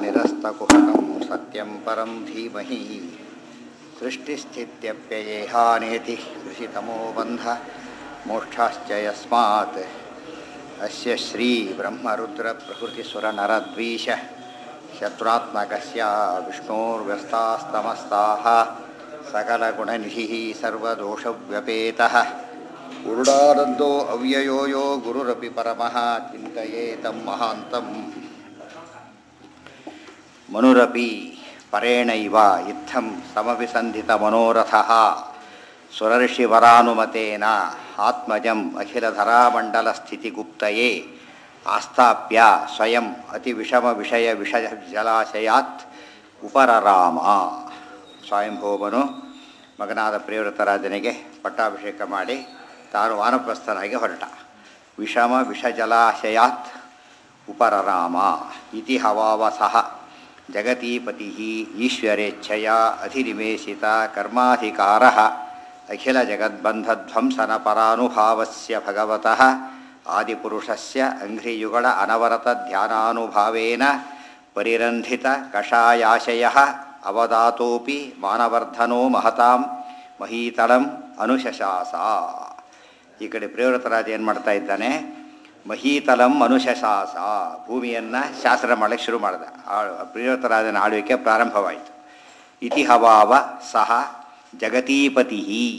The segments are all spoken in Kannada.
निरस्तकुहकं सत्यं परं धीमहि सृष्टिस्थित्यप्ययेहानेति ऋषितमो बन्ध मोक्षाश्च यस्मात् अस्य श्रीब्रह्मरुद्रप्रभृतिसुरनरद्वीष शत्रुत्मकस्य विष्णोर्व्यस्तास्तमस्ताः सकलगुणनिधिः सर्वदोषव्यपेतः उरुडानन्दो अव्ययो यो गुरुरपि परमः चिन्तयेतं महान्तम् मनुरपि परेणैव इत्थं समविसन्धितमनोरथः सुरर्षिवरानुमतेन आत्मजम् अखिलधरामण्डलस्थितिगुप्तये आस्थाप्य स्वयम् अतिविषमविषयविषजलाशयात् ಉಪರರಾಮ ಸ್ವಯಂಭೂಮನು ಮಗನಾದ ಪ್ರಿಯವೃತರಾಜನಿಗೆ ಪಟ್ಟಾಭಿಷೇಕ ಮಾಡಿ ತಾನು ವಾನಪ್ರಸ್ಥನಾಗಿ ಹೊರಟ ವಿಷಮ ವಿಷಜಲಾಶಯಾತ್ ಉಪರರಾಮ ಇತಿ ಹವಾವಸಃ ಜಗತೀಪತಿ ಈಶ್ವರೇಚ್ಛಯ ಅಧಿನಿವೇಶಿತ ಕರ್ಮಾಧಿಕಾರ ಅಖಿಲ ಜಗದ್ಬಂಧಧ್ವಂಸನ ಪರಾನುಭಾವಸ್ಯ ಭಗವತಃ ಆದಿಪುರುಷಸ್ಯ ಅಂಘ್ರಿಯುಗಳ ಅನವರತ ಧ್ಯಾನಾನುಭಾವೇನ ಪರಿರಂಧಿತ ಕಷಾಯಾಶಯ ಅವಧಾತೋಪಿ ಮಾನವರ್ಧನೋ ಮಹತಾಂ ಮಹೀತಳಂ ಅನುಶಶಾಸ ಈ ಕಡೆ ಪ್ರಿಯವೃತರಾಜ ಏನು ಮಾಡ್ತಾ ಇದ್ದಾನೆ ಮಹೀತಲಂ ಅನುಶಶಾಸ ಭೂಮಿಯನ್ನು ಶಾಸ್ತ್ರ ಮಾಡಲಿಕ್ಕೆ ಶುರು ಮಾಡಿದ ಪ್ರಿಯವೃತರಾಜನ ಆಳ್ವಿಕೆ ಪ್ರಾರಂಭವಾಯಿತು ಇತಿಹವಾವ ಸಹ ಜಗತೀಪತಿ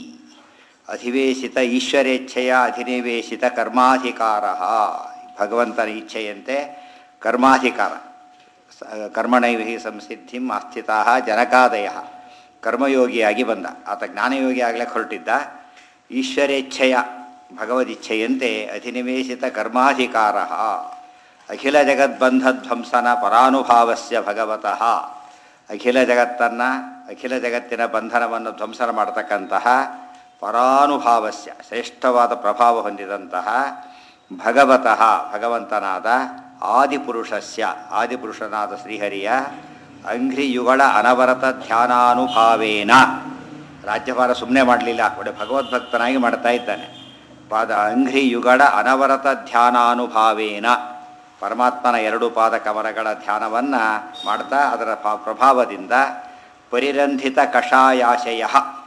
ಅಧಿವೇಶಿತ ಈಶ್ವರೇಚ್ಛೆಯ ಅಧಿನಿವೇಶಿತ ಕರ್ಮಾಧಿಕಾರ ಭಗವಂತನ ಇಚ್ಛೆಯಂತೆ ಕರ್ಮಾಧಿಕಾರ ಕರ್ಮಣೈವ ಹಿ ಸಂಸಿದ್ಧಿಂ ಆಸ್ಥಿತಾ ಜನಕಾದಯ ಕರ್ಮಯೋಗಿಯಾಗಿ ಬಂದ ಆತ ಜ್ಞಾನಯೋಗಿ ಆಗಲಿಕ್ಕೆ ಹೊರಟಿದ್ದ ಈಶ್ವರೇಚ್ಛೆಯ ಭಗವದಿಚ್ಛೆಯಂತೆ ಅಧಿನಿವೇಶಿತ ಕರ್ಮಾಧಿಕಾರ ಅಖಿಲ ಜಗದ್ಬಂಧಧ್ವಂಸನ ಪರಾನುಭಾವಸ್ಯ ಭಗವತಃ ಅಖಿಲ ಜಗತ್ತನ್ನು ಅಖಿಲ ಜಗತ್ತಿನ ಬಂಧನವನ್ನು ಧ್ವಂಸನ ಮಾಡತಕ್ಕಂತಹ ಪರಾನುಭಾವಸ್ಯ ಶ್ರೇಷ್ಠವಾದ ಪ್ರಭಾವ ಹೊಂದಿದಂತಹ ಭಗವತಃ ಭಗವಂತನಾದ ಆದಿಪುರುಷಸ್ಯ ಆದಿಪುರುಷನಾದ ಶ್ರೀಹರಿಯ ಅಂಘ್ರಿಯುಗಳ ಅನವರತ ಧ್ಯಾನಾನುಭಾವೇನ ರಾಜ್ಯಭಾರ ಸುಮ್ಮನೆ ಮಾಡಲಿಲ್ಲ ಒಳ್ಳೆ ಭಗವದ್ಭಕ್ತನಾಗಿ ಮಾಡ್ತಾ ಇದ್ದಾನೆ ಪಾದ ಅಂಘ್ರಿಯುಗಳ ಅನವರತ ಧ್ಯಾನಾನುಭಾವೇನ ಪರಮಾತ್ಮನ ಎರಡು ಪಾದ ಕಮಲಗಳ ಧ್ಯಾನವನ್ನು ಮಾಡ್ತಾ ಅದರ ಪ್ರಭಾವದಿಂದ ಪರಿರಂಧಿತ ಕಷಾಯಾಶಯ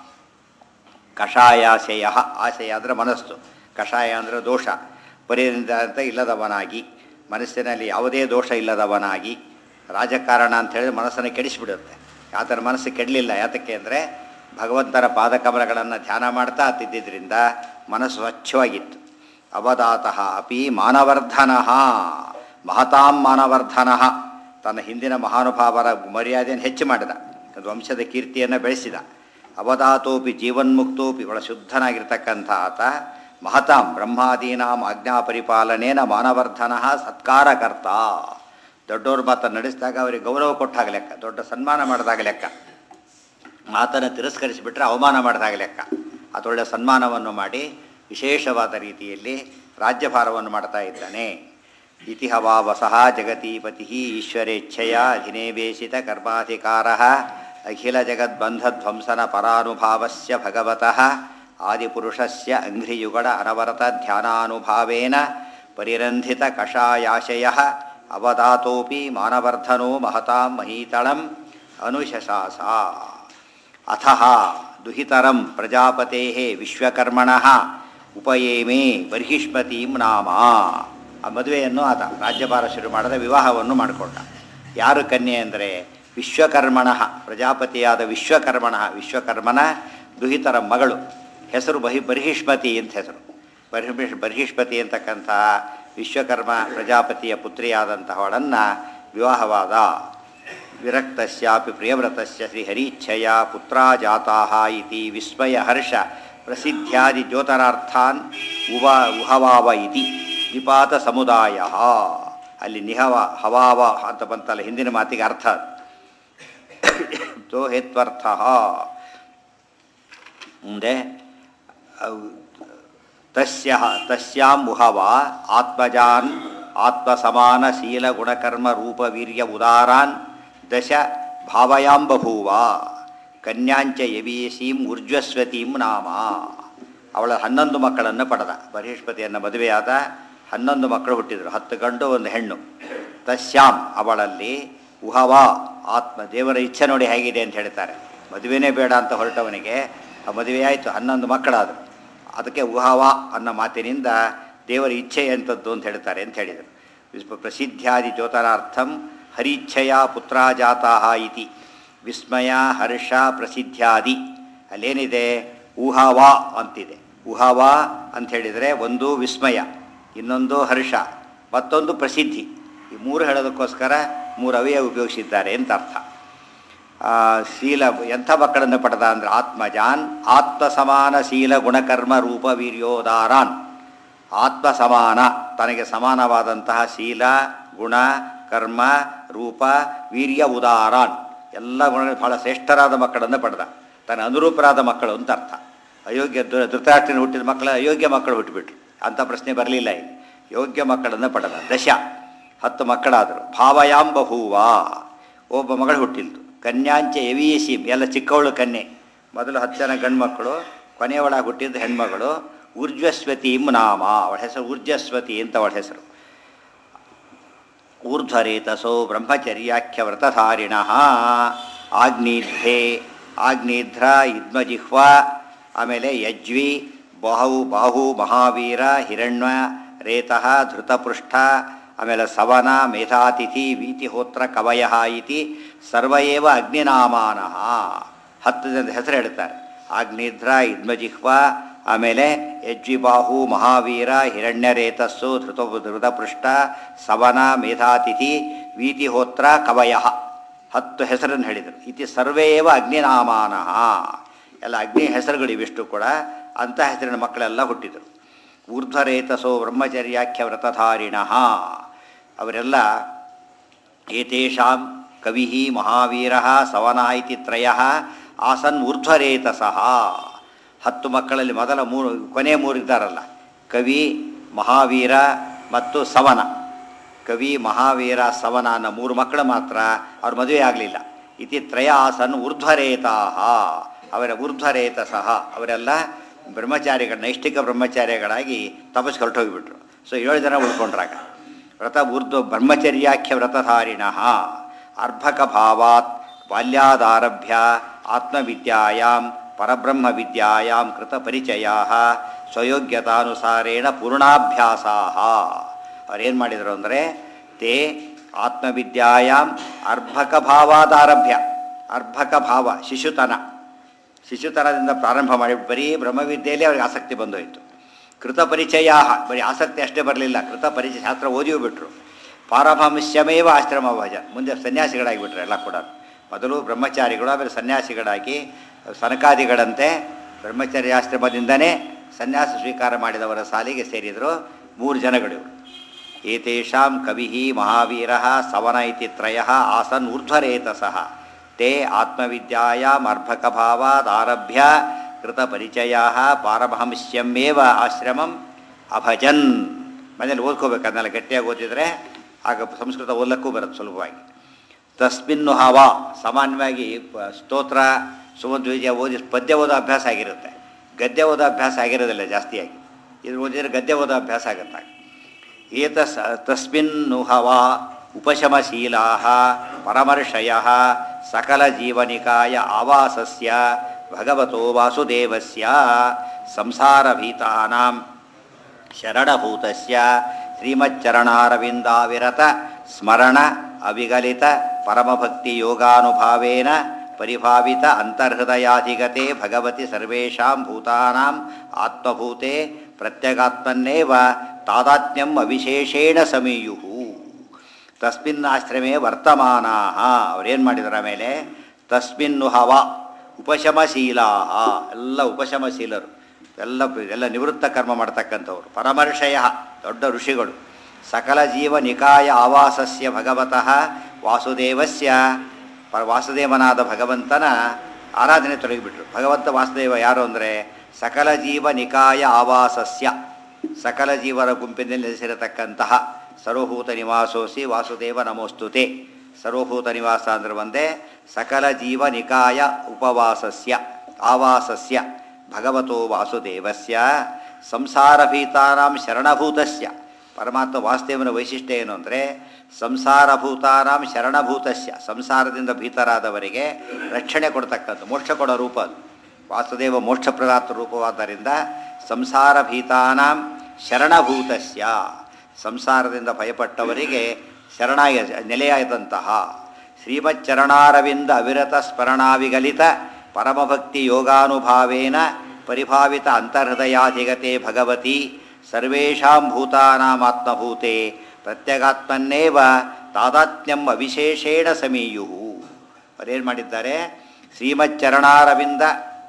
ಕಷಾಯಾಶಯ ಆಶಯ ಅಂದರೆ ಮನಸ್ಸು ಕಷಾಯ ಅಂದರೆ ದೋಷ ಪರಿರಂಧ ಅಂತ ಇಲ್ಲದವನಾಗಿ ಮನಸ್ಸಿನಲ್ಲಿ ಯಾವುದೇ ದೋಷ ಇಲ್ಲದವನಾಗಿ ರಾಜಕಾರಣ ಅಂತ ಹೇಳಿದ್ರೆ ಮನಸ್ಸನ್ನು ಕೆಡಿಸಿಬಿಡುತ್ತೆ ಆತನ ಮನಸ್ಸು ಕೆಡಲಿಲ್ಲ ಯಾತಕ್ಕೆ ಅಂದರೆ ಭಗವಂತನ ಪಾದಕಮಲಗಳನ್ನು ಧ್ಯಾನ ಮಾಡ್ತಾ ಹತ್ತಿದ್ದರಿಂದ ಮನಸ್ಸು ಸ್ವಚ್ಛವಾಗಿತ್ತು ಅವಧಾತಃ ಅಪಿ ಮಾನವರ್ಧನ ಮಹತಾಂ ಮಾನವರ್ಧನ ತನ್ನ ಹಿಂದಿನ ಮಹಾನುಭಾವರ ಮರ್ಯಾದೆಯನ್ನು ಹೆಚ್ಚು ಮಾಡಿದ ಅದು ವಂಶದ ಕೀರ್ತಿಯನ್ನು ಬೆಳೆಸಿದ ಅವಧಾತೋಪಿ ಜೀವನ್ಮುಕ್ತೋಪಿ ಒಳ ಶುದ್ಧನಾಗಿರ್ತಕ್ಕಂಥ ಆತ ಮಹತಾಂ ಬ್ರಹ್ಮಾದೀನಾಂ ಆಜ್ಞಾ ಪರಿಪಾಲನೇನ ಮಾನವರ್ಧನ ಸತ್ಕಾರಕರ್ತ ದೊಡ್ಡವ್ರ ಮಾತನ್ನು ನಡೆಸಿದಾಗ ಅವರಿಗೆ ಗೌರವ ಕೊಟ್ಟಾಗ ಲೆಕ್ಕ ದೊಡ್ಡ ಸನ್ಮಾನ ಮಾಡಿದಾಗ ಲೆಕ್ಕ ಮಾತನ್ನು ತಿರಸ್ಕರಿಸಿಬಿಟ್ರೆ ಅವಮಾನ ಮಾಡಿದಾಗ ಲೆಕ್ಕ ಅದೊಳ್ಳೆ ಸನ್ಮಾನವನ್ನು ಮಾಡಿ ವಿಶೇಷವಾದ ರೀತಿಯಲ್ಲಿ ರಾಜ್ಯಭಾರವನ್ನು ಮಾಡ್ತಾ ಇದ್ದಾನೆ ಇತಿಹವಾವಸಃ ಜಗತೀಪತಿ ಈಶ್ವರೇಚ್ಛೆಯ ಅಧಿನೇವೇಶಿತ ಕರ್ಮಾಧಿಕಾರ ಅಖಿಲ ಜಗದ್ಬಂಧಧ್ವಂಸನ ಪರಾನುಭಾವಸ್ಯ ಭಗವತಃ ಆದಿಪುರುಷಸ್ಯ ಅಂಘ್ರಿಯುಗಳ ಅನವರತ ಧ್ಯಾನಾನುಭಾವೇನ ಪರಿರಂಧಿತ ಕಷಾಯಾಶಯ ಅವಧಾತೋಪಿ ಮಾನವರ್ಧನೋ ಮಹತಾಂ ಮಹೀತಳಂ ಅನುಶಶಾಸ ಅಥ ದುಹಿತರಂ ಪ್ರಜಾಪತೆ ವಿಶ್ವಕರ್ಮಣ ಉಪಯೇಮೇ ಬರ್ಹಿಷ್ಮತೀಂ ನಾಮ ಆ ಮದುವೆಯನ್ನು ಆತ ರಾಜ್ಯಭಾರ ಶುರು ಮಾಡಿದ ವಿವಾಹವನ್ನು ಮಾಡಿಕೊಂಡ ಯಾರು ಕನ್ಯೆ ಅಂದರೆ ವಿಶ್ವಕರ್ಮಣ ಪ್ರಜಾಪತಿಯಾದ ವಿಶ್ವಕರ್ಮಣ ವಿಶ್ವಕರ್ಮನ ದುಹಿತರ ಮಗಳು ಹೆಸರು ಬಹಿ ಬರ್ಹಿಷ್ಮತಿ ಅಂತ ಹೆಸರು ಬರ್ಹಿಷ್ ಬರ್ಹಿಷ್ಮತಿ ಅಂತಕ್ಕಂಥ ವಿಶ್ವಕರ್ಮ ಪ್ರಜಾಪತಿಯ ಪುತ್ರಿಯಾದಂತಹವಳನ್ನು ವಿವಾಹವಾದ ವಿರಕ್ತಸ್ಯಾಪಿ ಪ್ರಿಯವ್ರತಸ್ಯ ಶ್ರೀಹರೀಚ್ಛಯ ಪುತ್ರಾ ಜಾತಾ ಇತಿ ವಿಸ್ಮಯ ಹರ್ಷ ಪ್ರಸಿದ್ಧ್ಯಾದಿ ಜ್ಯೋತರಾರ್ಥಾನ್ ಉವ ಉಹವಾವ ಇತಿ ನಿಪಾತ ಸಮುದಾಯ ಅಲ್ಲಿ ನಿಹವ ಹವಾವ ಅಂತ ಬಂತಲ್ಲ ಹಿಂದಿನ ಮಾತಿಗೆ ಅರ್ಥ ತೋ ಹೇತ್ವರ್ಥ ಮುಂದೆ ತಸ್ಯ ತಸ್ಯಾಂ ಉಹವ ಆತ್ಮಜಾನ್ ಆತ್ಮಸಮಾನ ಶೀಲ ಗುಣಕರ್ಮ ರೂಪ ವೀರ್ಯ ಉದಾರಾನ್ ದಶ ಭಾವಯಾಂ ಬಭೂವ ಕನ್ಯಾಂಚ ಯವೀಸೀಂ ಊರ್ಜ್ವಸ್ವತೀಂ ನಾಮ ಅವಳ ಹನ್ನೊಂದು ಮಕ್ಕಳನ್ನು ಪಡೆದ ಬೃಹಸ್ಪತಿಯನ್ನು ಮದುವೆಯಾದ ಹನ್ನೊಂದು ಮಕ್ಕಳು ಹುಟ್ಟಿದರು ಹತ್ತು ಗಂಡು ಒಂದು ಹೆಣ್ಣು ತಸ್ಯಾಂ ಅವಳಲ್ಲಿ ಉಹವಾ ಆತ್ಮ ದೇವರ ಇಚ್ಛೆ ನೋಡಿ ಹೇಗಿದೆ ಅಂತ ಹೇಳ್ತಾರೆ ಮದುವೆನೇ ಬೇಡ ಅಂತ ಹೊರಟವನಿಗೆ ಆ ಮದುವೆ ಆಯಿತು ಹನ್ನೊಂದು ಮಕ್ಕಳಾದರು ಅದಕ್ಕೆ ಉಹವಾ ಅನ್ನೋ ಮಾತಿನಿಂದ ದೇವರ ಇಚ್ಛೆ ಎಂಥದ್ದು ಅಂತ ಹೇಳ್ತಾರೆ ಅಂತ ಹೇಳಿದರು ವಿಶ್ವ ಪ್ರಸಿದ್ಧಾದಿ ದ್ಯೋತನಾರ್ಥಂ ಹರಿಚ್ಛೆಯ ಪುತ್ರಾಜಾತಾ ಇತಿ ವಿಸ್ಮಯ ಹರ್ಷ ಪ್ರಸಿದ್ಧಾದಿ ಅಲ್ಲೇನಿದೆ ಊಹಾವಾ ಅಂತಿದೆ ಊಹಾವಾ ಅಂತ ಹೇಳಿದರೆ ಒಂದು ವಿಸ್ಮಯ ಇನ್ನೊಂದು ಹರ್ಷ ಮತ್ತೊಂದು ಪ್ರಸಿದ್ಧಿ ಈ ಮೂರು ಹೇಳೋದಕ್ಕೋಸ್ಕರ ಮೂರು ಅವಯ ಉಪಯೋಗಿಸಿದ್ದಾರೆ ಅಂತ ಅರ್ಥ ಆ, ಶೀಲ ಎಂಥ ಮಕ್ಕಳನ್ನು ಪಡೆದ ಅಂದರೆ ಆತ್ಮಜಾನ್ ಆತ್ಮ ಸಮಾನ ಶೀಲ ಗುಣಕರ್ಮ ರೂಪ ವೀರ್ಯೋದಾರಾನ್ ಆತ್ಮ ಸಮಾನ ತನಗೆ ಸಮಾನವಾದಂತಹ ಶೀಲ ಗುಣ ಕರ್ಮ ರೂಪ ವೀರ್ಯ ಉದಾರಾನ್ ಎಲ್ಲ ಗುಣಗಳು ಬಹಳ ಶ್ರೇಷ್ಠರಾದ ಮಕ್ಕಳನ್ನು ಪಡೆದ ತನ್ನ ಅನುರೂಪರಾದ ಮಕ್ಕಳು ಅಂತ ಅರ್ಥ ಅಯೋಗ್ಯ ಧೃ- ಧೃತರಾಷ್ಟ್ರನ ಹುಟ್ಟಿದ ಮಕ್ಕಳು ಅಯೋಗ್ಯ ಮಕ್ಕಳು ಹುಟ್ಟಿಬಿಟ್ರು ಅಂಥ ಪ್ರಶ್ನೆ ಬರಲಿಲ್ಲ ಇಲ್ಲಿ ಯೋಗ್ಯ ಮಕ್ಕಳನ್ನು ಪಡೆದ ದಶ ಹತ್ತು ಮಕ್ಕಳಾದರು ಭಾವಯಾಂ ಬಹೂವ ಒಬ್ಬ ಮಗಳು ಹುಟ್ಟಿಲ್ದು ಕನ್ಯಾಂಚ ಎವಿಯಸಿ ಎಲ್ಲ ಚಿಕ್ಕವಳು ಕನ್ಯೆ ಮೊದಲು ಹತ್ತು ಜನ ಗಂಡು ಮಕ್ಕಳು ಕೊನೆಯವಳಾಗಿ ಹುಟ್ಟಿದ್ದು ಹೆಣ್ಮಗಳು ಊರ್ಜ್ವಸ್ವತಿ ನಾಮ ಅವಳ ಹೆಸರು ಊರ್ಜಸ್ವತಿ ಅಂತ ಅವಳ ಹೆಸರು ಊರ್ಧ್ವರೇತಸೋ ಬ್ರಹ್ಮಚರ್ಯಾಖ್ಯ ವ್ರತಧಾರಿಣ ಆಗ್ನೇಧ್ರೆ ಆಗ್ನೇಧ್ರ ಯುದ್ಮಜಿಹ್ವ ಆಮೇಲೆ ಯಜ್ವಿ ಬಾಹು ಬಾಹು ಮಹಾವೀರ ಹಿರಣ್ಯ ರೇತಃ ಧೃತಪೃಷ್ಠ ಆಮೇಲೆ ಸವನ ಮೇಧಾತಿಥಿ ವೀತಿಹೋತ್ರ ಕವಯ ಇತಿ ಸರ್ವಯೇವ ಅಗ್ನಿನಾಮಾನಃ ಹತ್ತು ಜನದ ಹೆಸರು ಹೇಳ್ತಾರೆ ಆಗ್ನೇಧ್ರ ಯುದ್ಮಜಿಹ್ವ ಆಮೇಲೆ ಯಜ್ವಿಬಾಹು ಮಹಾವೀರ ಹಿರಣ್ಯರೇತಸ್ಸು ಧೃತ ಧೃತಪೃಷ್ಠ ಸವನ ಮೇಧಾತಿಥಿ ವೀತಿಹೋತ್ರ ಕವಯ ಹತ್ತು ಹೆಸರನ್ನು ಹೇಳಿದರು ಇತಿ ಸರ್ವೇವ ಅಗ್ನಿನಾಮಾನಃ ಎಲ್ಲ ಅಗ್ನಿ ಹೆಸರುಗಳು ಇವಿಷ್ಟು ಕೂಡ ಅಂಥ ಹೆಸರಿನ ಮಕ್ಕಳೆಲ್ಲ ಹುಟ್ಟಿದರು ಊರ್ಧ್ವರೇತಸೋ ಬ್ರಹ್ಮಚರ್ಯಾಖ್ಯ ವ್ರತಧಾರಿಣ ಅವರೆಲ್ಲ ಏತೇಷಾಂ ಕವಿ ಮಹಾವೀರ ಸವನ ಇತಿ ತ್ರಯ ಆಸನ್ ಊರ್ಧ್ವರೇತಸಃ ಹತ್ತು ಮಕ್ಕಳಲ್ಲಿ ಮೊದಲ ಮೂರು ಕೊನೆಯ ಮೂರು ಇದ್ದಾರಲ್ಲ ಕವಿ ಮಹಾವೀರ ಮತ್ತು ಸವನ ಕವಿ ಮಹಾವೀರ ಸವನ ಅನ್ನೋ ಮೂರು ಮಕ್ಕಳು ಮಾತ್ರ ಅವ್ರ ಮದುವೆ ಆಗಲಿಲ್ಲ ಇತಿ ತ್ರಯ ಆಸನ್ ಊರ್ಧ್ವರೇತಾಹ ಅವರ ಊರ್ಧ್ವರೇತಸಃ ಅವರೆಲ್ಲ ಬ್ರಹ್ಮಚಾರಿಗಳ ನೈಷ್ಠಿಕ ಬ್ರಹ್ಮಚಾರಿಗಳಾಗಿ ತಪಸ್ ಹೊರಟೋಗಿಬಿಟ್ರು ಸೊ ಏಳು ಜನ ಉಳ್ಕೊಂಡ್ರಾಗ ವ್ರತ ಊರ್ಧ್ವ ಬ್ರಹ್ಮಚರ್ಯಾಖ್ಯ ವ್ರತಧಾರಿಣ ಅರ್ಭಕ ಭಾವಾತ್ ಬಾಲ್ಯಾದಾರಭ್ಯ ಆತ್ಮವಿದ್ಯಾಯಾಂ ಪರಬ್ರಹ್ಮ ವಿದ್ಯಾಯಾಂ ಕೃತ ಪರಿಚಯಾ ಸ್ವಯೋಗ್ಯತಾನುಸಾರೇಣ ಪೂರ್ಣಾಭ್ಯಾಸಾ ಅವ್ರೇನು ಮಾಡಿದರು ಅಂದರೆ ತೇ ಆತ್ಮವಿದ್ಯಾಯಾಂ ಅರ್ಭಕ ಭಾವಾದಾರಭ್ಯ ಅರ್ಭಕ ಭಾವ ಶಿಶುತನ ಶಿಶುತನದಿಂದ ಪ್ರಾರಂಭ ಮಾಡಿ ಬರೀ ಬ್ರಹ್ಮವಿದ್ಯೆಯಲ್ಲಿ ಅವ್ರಿಗೆ ಆಸಕ್ತಿ ಬಂದೋಯಿತು ಕೃತ ಪರಿಚಯ ಬರೀ ಆಸಕ್ತಿ ಅಷ್ಟೇ ಬರಲಿಲ್ಲ ಕೃತ ಪರಿಚಯ ಶಾಸ್ತ್ರ ಓದಿಯೂ ಬಿಟ್ರು ಪಾರಭಾಮಿಷ್ಯಮೇವ ಆಶ್ರಮ ಭಜ ಮುಂದೆ ಸನ್ಯಾಸಿಗಳಾಗಿಬಿಟ್ರು ಎಲ್ಲ ಕೂಡ ಮೊದಲು ಬ್ರಹ್ಮಚಾರಿಗಳು ಆಮೇಲೆ ಸನ್ಯಾಸಿಗಳಾಗಿ ಸನಕಾದಿಗಳಂತೆ ಬ್ರಹ್ಮಚರ್ಯಾಶ್ರಮದಿಂದನೇ ಸನ್ಯಾಸ ಸ್ವೀಕಾರ ಮಾಡಿದವರ ಸಾಲಿಗೆ ಸೇರಿದರು ಮೂರು ಜನಗಳು ಇವರು ಏತೇಷಾಂ ಕವಿ ಮಹಾವೀರ ಸವನ ಇತಿ ತ್ರಯ ಆಸನ್ ಊರ್ಧ್ವರೇತಸಃ ತೇ ಆತ್ಮವಿದ್ಯಾಯಾಮ್ ಅರ್ಭಕಭಾವಾದಾರಭ್ಯ ಕೃತಪರಿಚಯ ಪಾರಮಹಂಸ್ಯಮೇವ ಆಶ್ರಮಂ ಅಭಜನ್ ಮನೇಲಿ ಓದ್ಕೋಬೇಕು ಅದನ್ನೆಲ್ಲ ಗಟ್ಟಿಯಾಗಿ ಓದಿದರೆ ಆಗ ಸಂಸ್ಕೃತ ಓದಲಿಕ್ಕೂ ಬರುತ್ತೆ ಸುಲಭವಾಗಿ ತಸ್ಮಿನ್ನು ಹವ ಸಾಮಾನ್ಯವಾಗಿ ಪ- ಸ್ತೋತ್ರ ಸುಮಧ್ವಿಜಯ ಓದಿ ಪದ್ಯ ಓದೋ ಅಭ್ಯಾಸ ಆಗಿರುತ್ತೆ ಗದ್ಯ ಓದೋ ಅಭ್ಯಾಸ ಆಗಿರೋದಿಲ್ಲ ಜಾಸ್ತಿಯಾಗಿ ಇದು ಓದಿದರೆ ಗದ್ಯ ಓದೋ ಅಭ್ಯಾಸ ಆಗುತ್ತೆ ಏತಸ್ ತಸ್ಮಿನ್ನು ಹವ ಉಪಶಮಶೀಲಾ ಪರಮರ್ಷಯ ಸಕಲಜೀವನಿಕಾಯ ಆವಾಸಸ್ಯ ಭಗವತೋ ವಾಸುದೇವಸ್ಯ ಸಂಸಾರಭೀತಾನಾಂ ಶರಣಭೂತಸ್ಯ ಶ್ರೀಮಚ್ಚರಣಾರವಿಂದಾವಿರತ ಸ್ಮರಣ ಅವಿಗಲಿತ ಪರಮಭಕ್ತಿ ಯೋಗಾನುಭಾವೇನ ಪರಿಭಾವಿತ ಅಂತರ್ಹೃದಯಾಧಿಗತೆ ಭಗವತಿ ಸರ್ವೇಷಾಂ ಭೂತಾನಾಂ ಆತ್ಮಭೂತೆ ಪ್ರತ್ಯಗಾತ್ಮನ್ನೇವ ತಾದಾತ್ಮ್ಯಂ ಅವಿಶೇಷೇಣ ಸಮೀಯು ತಸ್ಮಿನ್ ಆಶ್ರಮೇ ವರ್ತಮಾನಾ ಅವ್ರೇನು ಮಾಡಿದ್ರು ಆಮೇಲೆ ತಸ್ಮಿನ್ನು ಹವ ಉಪಶಮಶೀಲಾ ಎಲ್ಲ ಉಪಶಮಶೀಲರು ಎಲ್ಲ ಎಲ್ಲ ನಿವೃತ್ತ ಕರ್ಮ ಮಾಡ್ತಕ್ಕಂಥವ್ರು ಪರಮರ್ಷಯ ದೊಡ್ಡ ಋಷಿಗಳು ಸಕಲ ಜೀವ ನಿಕಾಯ ಆವಾಸಸ್ಯ ಭಗವತಃ ವಾಸುದೇವಸ್ಯ ಪ ವಾಸುದೇವನಾದ ಭಗವಂತನ ಆರಾಧನೆ ತೊಡಗಿಬಿಟ್ರು ಭಗವಂತ ವಾಸುದೇವ ಯಾರು ಅಂದರೆ ಸಕಲ ಜೀವ ನಿಕಾಯ ಆವಾಸಸ್ಯ ಸಕಲ ಜೀವರ ಗುಂಪಿನಲ್ಲಿ ನೆಲೆಸಿರತಕ್ಕಂತಹ ಸರ್ವಭೂತ ನಿವಾಸೋಸಿ ವಾಸುದೇವ ನಮೋಸ್ತುತೆ ಸರ್ವಭೂತ ನಿವಾಸ ಅಂದ್ರೆ ಒಂದೇ ಸಕಲ ಜೀವ ನಿಕಾಯ ಉಪವಾಸಸ್ಯ ಆವಾಸಸ್ಯ ಭಗವತೋ ವಾಸುದೇವಸ್ಯ ಸಂಸಾರಭೀತಾನಾಂ ಶರಣಭೂತಸ್ಯ ಪರಮಾತ್ಮ ವಾಸುದೇವನ ವೈಶಿಷ್ಟ್ಯ ಏನು ಅಂದರೆ ಸಂಸಾರಭೂತಾನಾಂ ಶರಣಭೂತಸ್ಯ ಸಂಸಾರದಿಂದ ಭೀತರಾದವರಿಗೆ ರಕ್ಷಣೆ ಕೊಡ್ತಕ್ಕಂಥ ಮೋಕ್ಷ ಕೊಡೋ ರೂಪ ಅದು ವಾಸುದೇವ ಮೋಕ್ಷಪ್ರದಾತ ರೂಪವಾದ್ದರಿಂದ ಸಂಸಾರ ಭೀತಾನಾಂ ಶರಣಭೂತಸ್ಯ ಸಂಸಾರದಿಂದ ಭಯಪಟ್ಟವರಿಗೆ ಶರಣಾಯ ನೆಲೆಯಾದಂತಹ ಶ್ರೀಮಚ್ಚರಣಾರವಿಂದ ಅವಿರತ ಸ್ಮರಣಾವಿಗಲಿತ ಪರಮಭಕ್ತಿ ಯೋಗಾನುಭಾವೇನ ಪರಿಭಾವಿತ ಅಂತರ್ಹೃದಯಾಧಿಗತೆ ಭಗವತಿ ಸರ್ವೇಷಾಂ ಭೂತಾನಾಮಾತ್ಮಭೂತೆ ಪ್ರತ್ಯಗಾತ್ಮನ್ನೇವ ತಾದಾತ್ಮ್ಯಂ ಅವಿಶೇಷೇಣ ಸಮೀಯು ಅವರೇನು ಮಾಡಿದ್ದಾರೆ ಶ್ರೀಮಚ್ಚರಣಾರವಿಂದ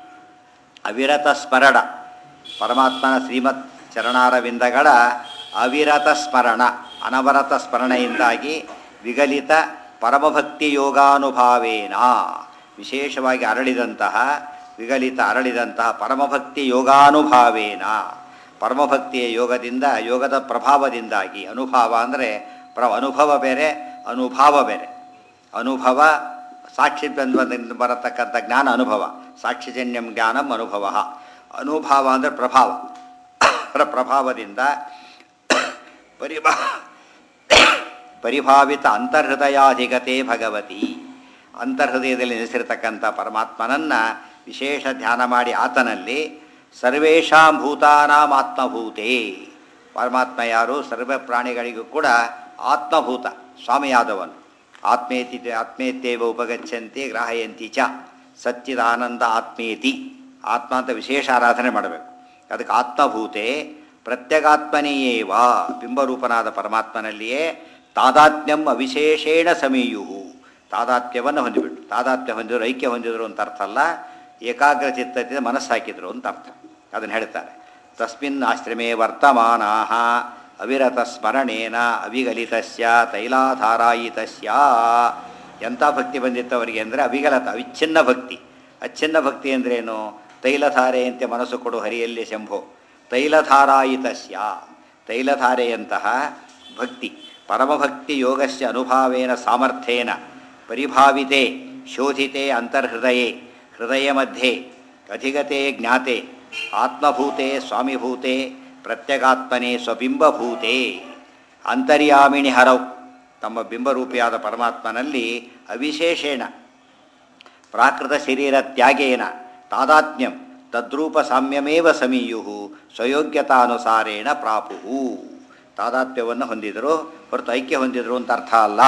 ಅವಿರತ ಸ್ಮರಣ ಪರಮಾತ್ಮನ ಶ್ರೀಮತ್ ಚರಣಾರವಿಂದಗಳ ಅವಿರತ ಸ್ಮರಣ ಅನವರತ ಸ್ಮರಣೆಯಿಂದಾಗಿ ವಿಗಲಿತ ಪರಮಭಕ್ತಿ ಯೋಗಾನುಭಾವೇನ ವಿಶೇಷವಾಗಿ ಅರಳಿದಂತಹ ವಿಗಲಿತ ಅರಳಿದಂತಹ ಪರಮಭಕ್ತಿ ಯೋಗಾನುಭಾವೇನ ಪರಮಭಕ್ತಿಯ ಯೋಗದಿಂದ ಯೋಗದ ಪ್ರಭಾವದಿಂದಾಗಿ ಅನುಭಾವ ಅಂದರೆ ಪ್ರ ಅನುಭವ ಬೇರೆ ಅನುಭಾವ ಬೇರೆ ಅನುಭವ ಸಾಕ್ಷಿ ಬಂದ್ರಿಂದ ಬರತಕ್ಕಂಥ ಜ್ಞಾನ ಅನುಭವ ಸಾಕ್ಷಿಜನ್ಯಂ ಜ್ಞಾನಂ ಅನುಭವ ಅನುಭಾವ ಅಂದರೆ ಪ್ರಭಾವ ಅದರ ಪ್ರಭಾವದಿಂದ ಪರಿಭಾ ಪರಿಭಾವಿತ ಅಂತರ್ಹೃದಯಾಧಿಗತೆ ಭಗವತಿ ಅಂತರ್ಹೃದಯದಲ್ಲಿ ನೆಲೆಸಿರತಕ್ಕಂಥ ಪರಮಾತ್ಮನನ್ನು ವಿಶೇಷ ಧ್ಯಾನ ಮಾಡಿ ಆತನಲ್ಲಿ ಸರ್ವೇಷಾಂ ಭೂತಾನಾಂ ಆತ್ಮಭೂತೆ ಪರಮಾತ್ಮ ಯಾರು ಸರ್ವ ಪ್ರಾಣಿಗಳಿಗೂ ಕೂಡ ಆತ್ಮಭೂತ ಸ್ವಾಮಿಯಾದವನು ಆತ್ಮೇತಿ ಆತ್ಮೇತ್ಯೇವ ಉಪಗಚ್ಚಂತಿ ಗ್ರಾಹಯಂತಿ ಚ ಸಚ್ಚಿದಾನಂದ ಆತ್ಮೇತಿ ಆತ್ಮ ಅಂತ ವಿಶೇಷ ಆರಾಧನೆ ಮಾಡಬೇಕು ಅದಕ್ಕೆ ಆತ್ಮಭೂತೆ ಪ್ರತ್ಯಗಾತ್ಮನೆಯೇವ ಬಿಂಬರೂಪನಾದ ಪರಮಾತ್ಮನಲ್ಲಿಯೇ ತಾದಾತ್ಮ್ಯಂ ಅವಿಶೇಷೇಣ ಸಮೀಯು ತಾದಾತ್ಮ್ಯವನ್ನು ಹೊಂದಿಬಿಟ್ಟು ತಾದಾತ್ಮ್ಯ ಹೊಂದಿದ್ರು ಐಕ್ಯ ಹೊಂದಿದ್ರು ಅಂತ ಅರ್ಥ ಅಲ್ಲ ಏಕಾಗ್ರ ಚಿತ್ತದಿಂದ ಮನಸ್ಸು ಹಾಕಿದ್ರು ಅಂತ ಅರ್ಥ ಅದನ್ನು ಹೇಳ್ತಾರೆ ತಸ್ಮಿನ್ ಆಶ್ರಮೇ ವರ್ತಮಾನಾ ಅವಿರತ ಸ್ಮರಣೇನ ಅವಿಗಲಿತಸ್ಯ ತೈಲಾಧಾರಾಯಿತಸ್ಯ ಎಂಥ ಭಕ್ತಿ ಬಂದಿತ್ತು ಅವರಿಗೆ ಅಂದರೆ ಅವಿಗಲತ ಅವಿಚ್ಛಿನ್ನ ಭಕ್ತಿ ಅಚ್ಛಿನ್ನ ಭಕ್ತಿ ಅಂದ್ರೇನು ತೈಲಧಾರೆಯಂತೆ ಮನಸ್ಸು ಕೊಡು ಹರಿಯಲ್ಲಿ ಶಂಭೋ ತೈಲಧಾರಾಯಿತಸ್ಯ ತೈಲಧಾರೆಯಂತಹ ಭಕ್ತಿ ಪರಮಭಕ್ತಿ ಯೋಗಸ್ಯ ಅನುಭಾವೇನ ಸಾಮರ್ಥ್ಯೇನ ಪರಿಭಾವಿತೆ ಶೋಧಿತೆ ಅಂತರ್ಹೃದಯೇ ಹೃದಯ ಮಧ್ಯೆ ಅಧಿಗತೆ ಜ್ಞಾತೆ ಆತ್ಮಭೂತೆ ಸ್ವಾಮಿಭೂತೆ ಪ್ರತ್ಯಗಾತ್ಮನೆ ಸ್ವಬಿಂಬಭೂತೆ ಅಂತರ್ಯಾಮಿಣಿ ಹರವು ತಮ್ಮ ಬಿಂಬರೂಪಿಯಾದ ಪರಮಾತ್ಮನಲ್ಲಿ ಅವಿಶೇಷೇಣ ಪ್ರಾಕೃತ ಶರೀರ ತ್ಯಾಗೇನ ತಾದಾತ್ಮ್ಯಂ ತದ್ರೂಪ ಸಾಮ್ಯಮೇವ ಸಮೀಯು ಸ್ವಯೋಗ್ಯತಾನುಸಾರೇಣ ಪ್ರಾಪುಹು ತಾದಾತ್ಮ್ಯವನ್ನು ಹೊಂದಿದರು ಹೊರತು ಐಕ್ಯ ಹೊಂದಿದರು ಅಂತ ಅರ್ಥ ಅಲ್ಲ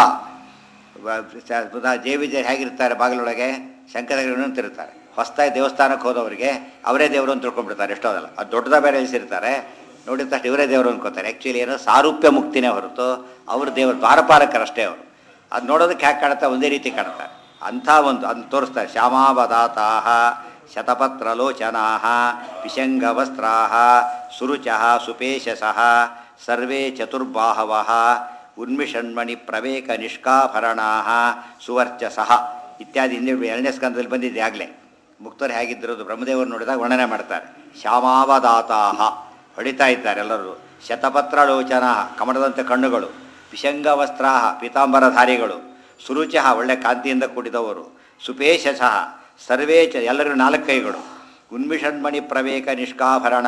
ಜೆ ವಿಜಯ ಹೇಗಿರ್ತಾರೆ ಬಾಗಿಲೊಳಗೆ ಶಂಕರಗಳು ನಿಂತಿರ್ತಾರೆ ಹೊಸದಾಗಿ ದೇವಸ್ಥಾನಕ್ಕೆ ಹೋದವರಿಗೆ ಅವರೇ ದೇವರು ಅಂತ ತಿಳ್ಕೊಂಡ್ಬಿಡ್ತಾರೆ ಎಷ್ಟೋದಲ್ಲ ಅದು ದೊಡ್ಡದ ಬೇರೆ ಎಲ್ಸಿರ್ತಾರೆ ನೋಡಿದ ತಕ್ಷಣ ಇವರೇ ದೇವರು ಅನ್ಕೋತಾರೆ ಆ್ಯಕ್ಚುಲಿ ಏನೋ ಸಾರೂಪ್ಯ ಮುಕ್ತಿನೇ ಹೊರತು ಅವರು ದೇವರು ದ್ವಾರಪಾಲಕರಷ್ಟೇ ಅವರು ಅದು ನೋಡೋದಕ್ಕೆ ಹ್ಯಾಕೆ ಕಾಣುತ್ತಾ ಒಂದೇ ರೀತಿ ಕಾಣ್ತಾರೆ ಅಂಥ ಒಂದು ಅದನ್ನು ತೋರಿಸ್ತಾರೆ ಶ್ಯಾಮಾವದಾತಾ ಶತಪತ್ರಲೋಚನಾ ವಿಷಂಗವಸ್ತ್ರಾ ಸುರುಚ ಸುಪೇಶಸಃ ಸರ್ವೇ ಚತುರ್ಬಾಹವ ಉನ್ಮಿಷಣ್ಮಣಿ ಪ್ರವೇಕ ನಿಷ್ಕಾಭರಣಾ ಸುವರ್ಚಸಃ ಇತ್ಯಾದಿ ಹಿಂದೆ ಎರಡನೇ ಸ್ಕಂದದಲ್ಲಿ ಬಂದಿದ್ದೆ ಆಗಲೇ ಮುಕ್ತರು ಹೇಗಿದ್ದಿರೋದು ಬ್ರಹ್ಮದೇವರು ನೋಡಿದಾಗ ವರ್ಣನೆ ಮಾಡ್ತಾರೆ ಶ್ಯಾಮಾವದಾತಾಹ ಹೊಡಿತಾ ಇದ್ದಾರೆ ಎಲ್ಲರೂ ಶತಪತ್ರಲೋಚನ ಕಮಲದಂತೆ ಕಣ್ಣುಗಳು ವಿಷಂಗವಸ್ತ್ರ ಪೀತಾಂಬರಧಾರಿಗಳು ಸುರುಚ ಒಳ್ಳೆ ಕಾಂತಿಯಿಂದ ಕೂಡಿದವರು ಸುಪೇಶಸಃ ಸರ್ವೇ ಚ ಎಲ್ಲರಿಗೂ ನಾಲ್ಕು ಕೈಗಳು ಉನ್ಮಿಷಣ್ಮಣಿ ಪ್ರವೇಕ ನಿಷ್ಕಾಭರಣ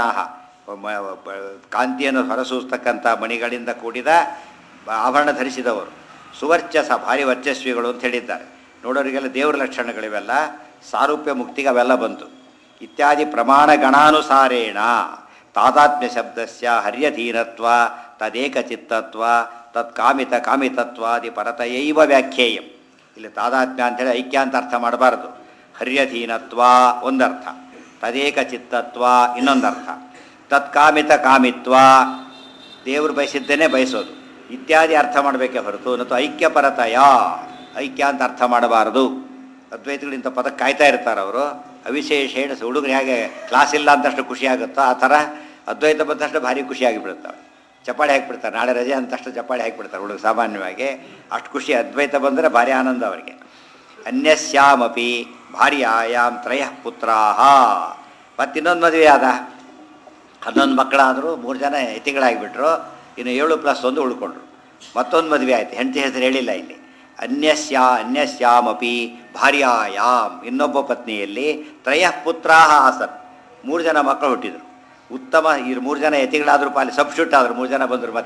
ಕಾಂತಿಯನ್ನು ಹೊರಸೂಸ್ತಕ್ಕಂಥ ಮಣಿಗಳಿಂದ ಕೂಡಿದ ಆಭರಣ ಧರಿಸಿದವರು ಸುವರ್ಚಸ ಭಾರಿ ವರ್ಚಸ್ವಿಗಳು ಅಂತ ಹೇಳಿದ್ದಾರೆ ನೋಡೋರಿಗೆಲ್ಲ ದೇವರ ಲಕ್ಷಣಗಳಿವೆಲ್ಲ ಸಾರೂಪ್ಯ ಮುಕ್ತಿಗೆ ಅವೆಲ್ಲ ಬಂತು ಇತ್ಯಾದಿ ಪ್ರಮಾಣ ಗಣಾನುಸಾರೇಣ ತಾದಾತ್ಮ್ಯ ಶಬ್ದಸ್ಯ ಹರ್ಯಧೀನತ್ವ ತದೇಕಚಿತ್ತತ್ವ ತತ್ಕಾಮಿತ ಕಾಮಿತತ್ವಾದಿ ಪರತಯೈವ ವ್ಯಾಖ್ಯೇಯಂ ಇಲ್ಲಿ ತಾದಾತ್ಮ್ಯ ಅಂಥೇಳಿ ಐಕ್ಯ ಅಂತ ಅರ್ಥ ಮಾಡಬಾರ್ದು ಹರ್ಯಧೀನತ್ವ ಒಂದರ್ಥ ತದೇಕ ಚಿತ್ತತ್ವ ಇನ್ನೊಂದರ್ಥ ತತ್ಕಾಮಿತ ಕಾಮಿತ್ವ ದೇವರು ಬಯಸಿದ್ದೇನೆ ಬಯಸೋದು ಇತ್ಯಾದಿ ಅರ್ಥ ಮಾಡಬೇಕೇ ಹೊರತು ಮತ್ತು ಐಕ್ಯಪರತಯ ಐಕ್ಯ ಅಂತ ಅರ್ಥ ಮಾಡಬಾರದು ಅದ್ವೈತಗಳಿಂದ ಪದ ಕಾಯ್ತಾ ಇರ್ತಾರೆ ಅವರು ಅವಿಶೇಷೇಣ ಹುಡುಗರು ಹೇಗೆ ಕ್ಲಾಸ್ ಇಲ್ಲ ಅಂತಷ್ಟು ಖುಷಿ ಆಗುತ್ತೋ ಆ ಥರ ಅದ್ವೈತ ಬಂದಷ್ಟು ಭಾರಿ ಖುಷಿಯಾಗಿ ಬಿಡುತ್ತವೆ ಚಪ್ಪಾಳೆ ಹಾಕಿಬಿಡ್ತಾರೆ ನಾಳೆ ರಜೆ ಅಂತಷ್ಟು ಚಪ್ಪಾಳೆ ಹಾಕಿಬಿಡ್ತಾರೆ ಹುಡುಗ ಸಾಮಾನ್ಯವಾಗಿ ಅಷ್ಟು ಖುಷಿ ಅದ್ವೈತ ಬಂದರೆ ಭಾರಿ ಆನಂದ ಅವರಿಗೆ ಅನ್ಯಸ್ಯಾಮಪಿ ಭಾರ್ಯಾಯಾಮ್ ತ್ರಯ ಪುತ್ರಾಹ ಮತ್ತಿನ್ನೊಂದು ಮದುವೆ ಆದ ಹನ್ನೊಂದು ಮಕ್ಕಳಾದರೂ ಮೂರು ಜನ ಯತಿಗಳಾಗಿಬಿಟ್ರು ಇನ್ನು ಏಳು ಪ್ಲಸ್ ಒಂದು ಉಳ್ಕೊಂಡ್ರು ಮತ್ತೊಂದು ಮದುವೆ ಆಯಿತು ಹೆಂಡತಿ ಹೆಸರು ಹೇಳಿಲ್ಲ ಇಲ್ಲಿ ಅನ್ಯಸ್ಯ ಅನ್ಯಸ್ಯಾಮಪಿ ಭಾರ್ಯಾಯಾಮ್ ಇನ್ನೊಬ್ಬ ಪತ್ನಿಯಲ್ಲಿ ತ್ರಯ ಪುತ್ರಾಹ ಆಸನ್ ಮೂರು ಜನ ಮಕ್ಕಳು ಹುಟ್ಟಿದರು ಉತ್ತಮ ಈ ಮೂರು ಜನ ಯತಿಗಳಾದರೂ ಪಾಲಿ ಸಬ್ಸ್ಟ್ಯೂಟ್ ಆದರು ಮೂರು ಜನ ಬಂದರು ಮತ್ತೆ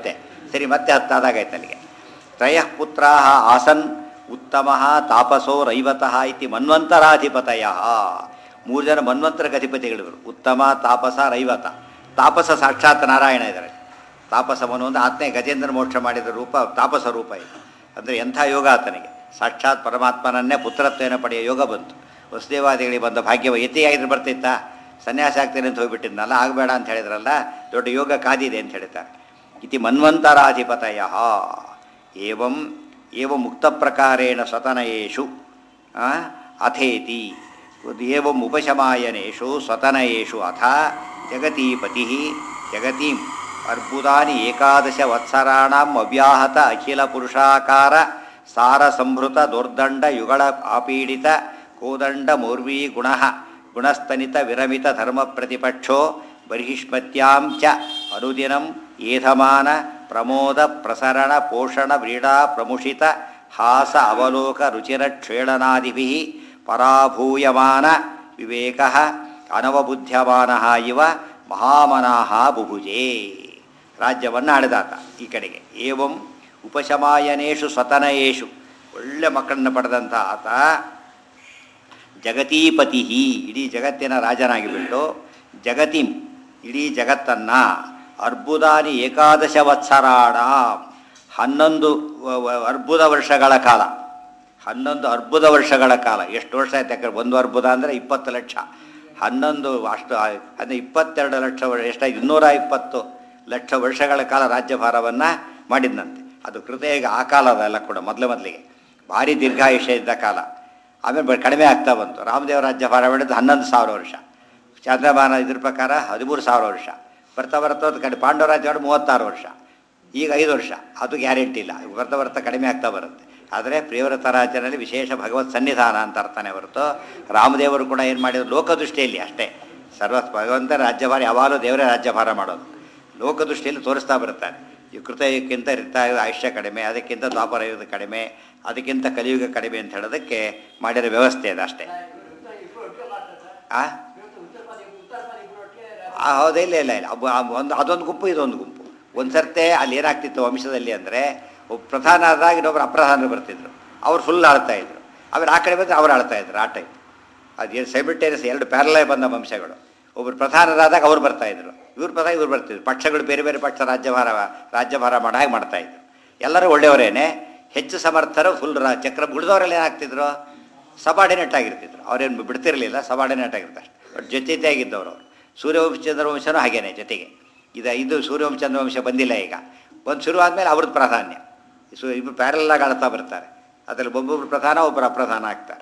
ಸರಿ ಮತ್ತೆ ಹತ್ತಾದಾಗೈತೆ ಅಲ್ಲಿಗೆ ತ್ರಯ ಪುತ್ರಾ ಆಸನ್ ಉತ್ತಮ ತಾಪಸೋ ರೈವತಃ ಇತಿ ಮನ್ವಂತರಾಧಿಪತಯ ಮೂರು ಜನ ಮನ್ವಂತರಕ್ಕೆ ಅಧಿಪತಿಗಳಿವರು ಉತ್ತಮ ತಾಪಸ ರೈವತ ತಾಪಸ ಸಾಕ್ಷಾತ್ ನಾರಾಯಣ ಇದ್ದಾರೆ ತಾಪಸವನು ಒಂದು ಆತ್ಮೆ ಗಜೇಂದ್ರ ಮೋಕ್ಷ ಮಾಡಿದ ರೂಪ ತಾಪಸ ರೂಪ ಇದು ಅಂದರೆ ಎಂಥ ಯೋಗ ಆತನಿಗೆ ಸಾಕ್ಷಾತ್ ಪರಮಾತ್ಮನನ್ನೇ ಪುತ್ರತ್ವೇನ ಪಡೆಯ ಯೋಗ ಬಂತು ವಸುದೇವಾದಿಗಳಿಗೆ ಬಂದ ಭಾಗ್ಯವ ಯತಿಯಾಗಿದ್ರೆ ಬರ್ತಿತ್ತಾ ಸನ್ಯಾಸ ಆಗ್ತೇನೆ ಅಂತ ಹೋಗ್ಬಿಟ್ಟಿದ್ನಲ್ಲ ಆಗಬೇಡ ಅಂತ ಹೇಳಿದ್ರಲ್ಲ ದೊಡ್ಡ ಯೋಗ ಕಾದಿದೆ ಅಂತ ಹೇಳ್ತಾರೆ ಇತಿ ಮನ್ವಂತರಾಧಿಪತಯ ಏವಂ ಏವ ಮುಕ್ತ ಪ್ರಕಾರೇಣ ಸ್ವತನಯೇಷು ಆ, ಅಥೇತಿ ಏವಂ ಉಪಶಮಾಯನೇಷು ಸ್ವತನಯೇಷು ಅಥ ಜಗತೀಪತಿ ಜಗತೀಂ ಅರ್ಬುದಾನಿ ಏಕಾದಶ ವತ್ಸರಾಣಾಂ ಅವ್ಯಾಹತ ಅಖಿಲ ಪುರುಷಾಕಾರ ಸಾರ ಸಂಭೃತ ದುರ್ದಂಡ ಯುಗಳ ಆಪೀಡಿತ ಕೋದಂಡ ಮೌರ್ವೀ ಗುಣ ಗುಣಸ್ತನಿತ ವಿರಮಿತ ಧರ್ಮ ಪ್ರತಿಪಕ್ಷೋ ಬಹಿಷ್ಮತ್ಯಾಂ ಚ ಅನುದಿನಂ ಏಧಮಾನ ಪ್ರಮೋದ ಪ್ರಸರಣ ಪೋಷಣ ವ್ರೀಡಾ ಪ್ರಮುಷಿತ ಹಾಸ ಅವಲೋಕ ರುಚಿರ ಕ್ಷೇಳನಾದಿಭಿ ಪರಾಭೂಯಮಾನ ವಿವೇಕ ಅನವಬುದ್ಧ್ಯಮಾನ ಇವ ಮಹಾಮನಾಹ ಬುಭುಜೇ ರಾಜ್ಯವನ್ನು ಆಳಿದಾತ ಈ ಕಡೆಗೆ ಏವಂ ಉಪಶಮಾಯನೇಷು ಸ್ವತನಯೇಷು ಒಳ್ಳೆ ಮಕ್ಕಳನ್ನು ಪಡೆದಂಥ ಆತ ಜಗತೀಪತಿ ಇಡೀ ಜಗತ್ತಿನ ರಾಜನಾಗಿಬಿಟ್ಟು ಜಗತಿಂ ಇಡೀ ಜಗತ್ತನ್ನು ಅರ್ಬುದಾನಿ ಏಕಾದಶ ವತ್ಸರಾಣ ಹನ್ನೊಂದು ವ- ವ- ಅರ್ಬುದ ವರ್ಷಗಳ ಕಾಲ ಹನ್ನೊಂದು ಅರ್ಬುದ ವರ್ಷಗಳ ಕಾಲ ಎಷ್ಟು ವರ್ಷ ಆಯ್ತು ಯಾಕಂದ್ರೆ ಒಂದು ಅರ್ಬುದ ಅಂದರೆ ಇಪ್ಪತ್ತು ಲಕ್ಷ ಹನ್ನೊಂದು ಅಷ್ಟು ಆ- ಅಂದರೆ ಇಪ್ಪತ್ತೆರಡು ಲಕ್ಷ ವರ್ಷ ಎಷ್ಟಾಯ್ತು ಇನ್ನೂರ ಇಪ್ಪತ್ತು ಲಕ್ಷ ವರ್ಷಗಳ ಕಾಲ ರಾಜ್ಯಭಾರವನ್ನು ಮಾಡಿದ್ನಂತೆ ಅದು ಕೃತಯುಗ ಆ ಕಾಲದ ಎಲ್ಲ ಕೂಡ ಮೊದಲು ಮೊದಲಿಗೆ ಭಾರಿ ದೀರ್ಘಾಯುಷ್ಯ ಇದ್ದ ಕಾಲ ಆಮೇಲೆ ಬ- ಕಡಿಮೆ ಆಗ್ತಾ ಬಂತು ರಾಮದೇವ ರಾಜ್ಯಭಾರ ಮಾಡಿದ್ದು ಹನ್ನೊಂದು ಸಾವಿರ ವರ್ಷ ಚಂದ್ರಮಾನ ಇದ್ರ ಪ್ರಕಾರ ಹದಿಮೂರು ಸಾವಿರ ವರ್ಷ ಬರ್ತಾ ಬರ್ತಾ ಅದು ಕಡೆ ಪಾಂಡವ ರಾಜ್ಯ ಮಾಡಿ ಮೂವತ್ತಾರು ವರ್ಷ ಈಗ ಐದು ವರ್ಷ ಅದು ಗ್ಯಾರಂಟಿ ಇಲ್ಲ ಬರ್ತಾ ಬರ್ತಾ ಕಡಿಮೆ ಆಗ್ತಾ ಬರುತ್ತೆ ಆದರೆ ಪ್ರಿಯವ್ರತ ರಾಜ್ಯದಲ್ಲಿ ವಿಶೇಷ ಭಗವತ್ ಸನ್ನಿಧಾನ ಅಂತ ಅರ್ಥನೇ ಹೊರತು ರಾಮದೇವರು ಕೂಡ ಏನು ಮಾಡಿದ್ರು ಲೋಕದೃಷ್ಟಿಯಲ್ಲಿ ಅಷ್ಟೇ ಸರ್ವ ಭಗವಂತ ರಾಜ್ಯಭಾರ ಯಾವಾಗಲೂ ದೇವರೇ ರಾಜ್ಯಭಾರ ಮಾಡೋದು ಲೋಕದೃಷ್ಟಿಯಲ್ಲಿ ತೋರಿಸ್ತಾ ಬರ್ತಾರೆ ಈ ಕೃತಯುಗಕ್ಕಿಂತ ರಿತಾಯುಗ ಆಯುಷ್ಯ ಕಡಿಮೆ ಅದಕ್ಕಿಂತ ದ್ವಾಪರ ಯುಗ ಕಡಿಮೆ ಅದಕ್ಕಿಂತ ಕಲಿಯುಗ ಕಡಿಮೆ ಅಂತ ಹೇಳೋದಕ್ಕೆ ಮಾಡಿರೋ ವ್ಯವಸ್ಥೆ ಅದು ಅಷ್ಟೇ ಆ ಆ, ಹೌದು ಇಲ್ಲ ಇಲ್ಲ ಇಲ್ಲ ಅಬ್ಬ- ಆ ಒಂದು ಅದೊಂದು ಗುಂಪು ಇದೊಂದು ಗುಂಪು ಒಂದು ಸರ್ತೆ ಅಲ್ಲಿ ಏನಾಗ್ತಿತ್ತು ವಂಶದಲ್ಲಿ ಅಂದರೆ ಒಬ್ಬ ಪ್ರಧಾನ ಆದಾಗ ಇನ್ನೊಬ್ರು ಅಪ್ರಧಾನರು ಬರ್ತಿದ್ರು ಅವ್ರು ಫುಲ್ ಆಳ್ತಾ ಇದ್ರು ಆಮೇಲೆ ಆ ಕಡೆ ಬಂದರೆ ಅವ್ರು ಆಳ್ತಾ ಇದ್ರು ಆ ಟೈಪ್ ಅದು ಸೈಮಿಲ್ಟೇನಿಯಸ್ ಎರಡು ಪ್ಯಾರಲೇ ಬಂದ ವಂಶಗಳು ಒಬ್ಬರು ಪ್ರಧಾನರಾದಾಗ ಅವ್ರು ಬರ್ತಾ ಇದ್ರು ಇವ್ರು ಪ್ರಧಾನ ಇವ್ರು ಬರ್ತಿದ್ರು ಪಕ್ಷಗಳು ಬೇರೆ ಬೇರೆ ಪಕ್ಷ ರಾಜ್ಯಭಾರ ರಾಜ್ಯಭಾರ ಮಾಡೋ ಹಾಗೆ ಮಾಡ್ತಾ ಇದ್ರು ಎಲ್ಲರೂ ಒಳ್ಳೆಯವರೇನೆ ಹೆಚ್ಚು ಸಮರ್ಥರು ಫುಲ್ ರಾ ಚಕ್ರ ಉಳಿದವರೆಲ್ಲ ಏನಾಗ್ತಿದ್ರು ಸಬಾರ್ಡಿನೇಟ್ ಆಗಿರ್ತಿದ್ರು ಅವ್ರೇನು ಬಿಡ್ತಿರಲಿಲ್ಲ ಸಬಾರ್ಡಿನೇಟ್ ಆಗಿರ್ತಾರೆ ಅಷ್ಟೇ ಬಟ್ ಜೊತೆಯಾಗಿದ್ದವರು ಅವರು ಸೂರ್ಯವಂಶ ಚಂದ್ರವಂಶನೂ ಹಾಗೇನೆ ಜೊತೆಗೆ ಇದು ಇದು ಸೂರ್ಯವಂಶ ಚಂದ್ರವಂಶ ಬಂದಿಲ್ಲ ಈಗ ಒಂದು ಶುರು ಆದಮೇಲೆ ಅವ್ರದ್ದು ಪ್ರಾಧಾನ್ಯ ಸೊ ಇಬ್ಬರು ಪ್ಯಾರಲಾಗಿ ಆಳ್ತಾ ಬರ್ತಾರೆ ಅದರಲ್ಲಿ ಒಬ್ಬೊಬ್ಬರು ಪ್ರಧಾನ ಒಬ್ಬರು ಅಪ್ರಧಾನ ಆಗ್ತಾರೆ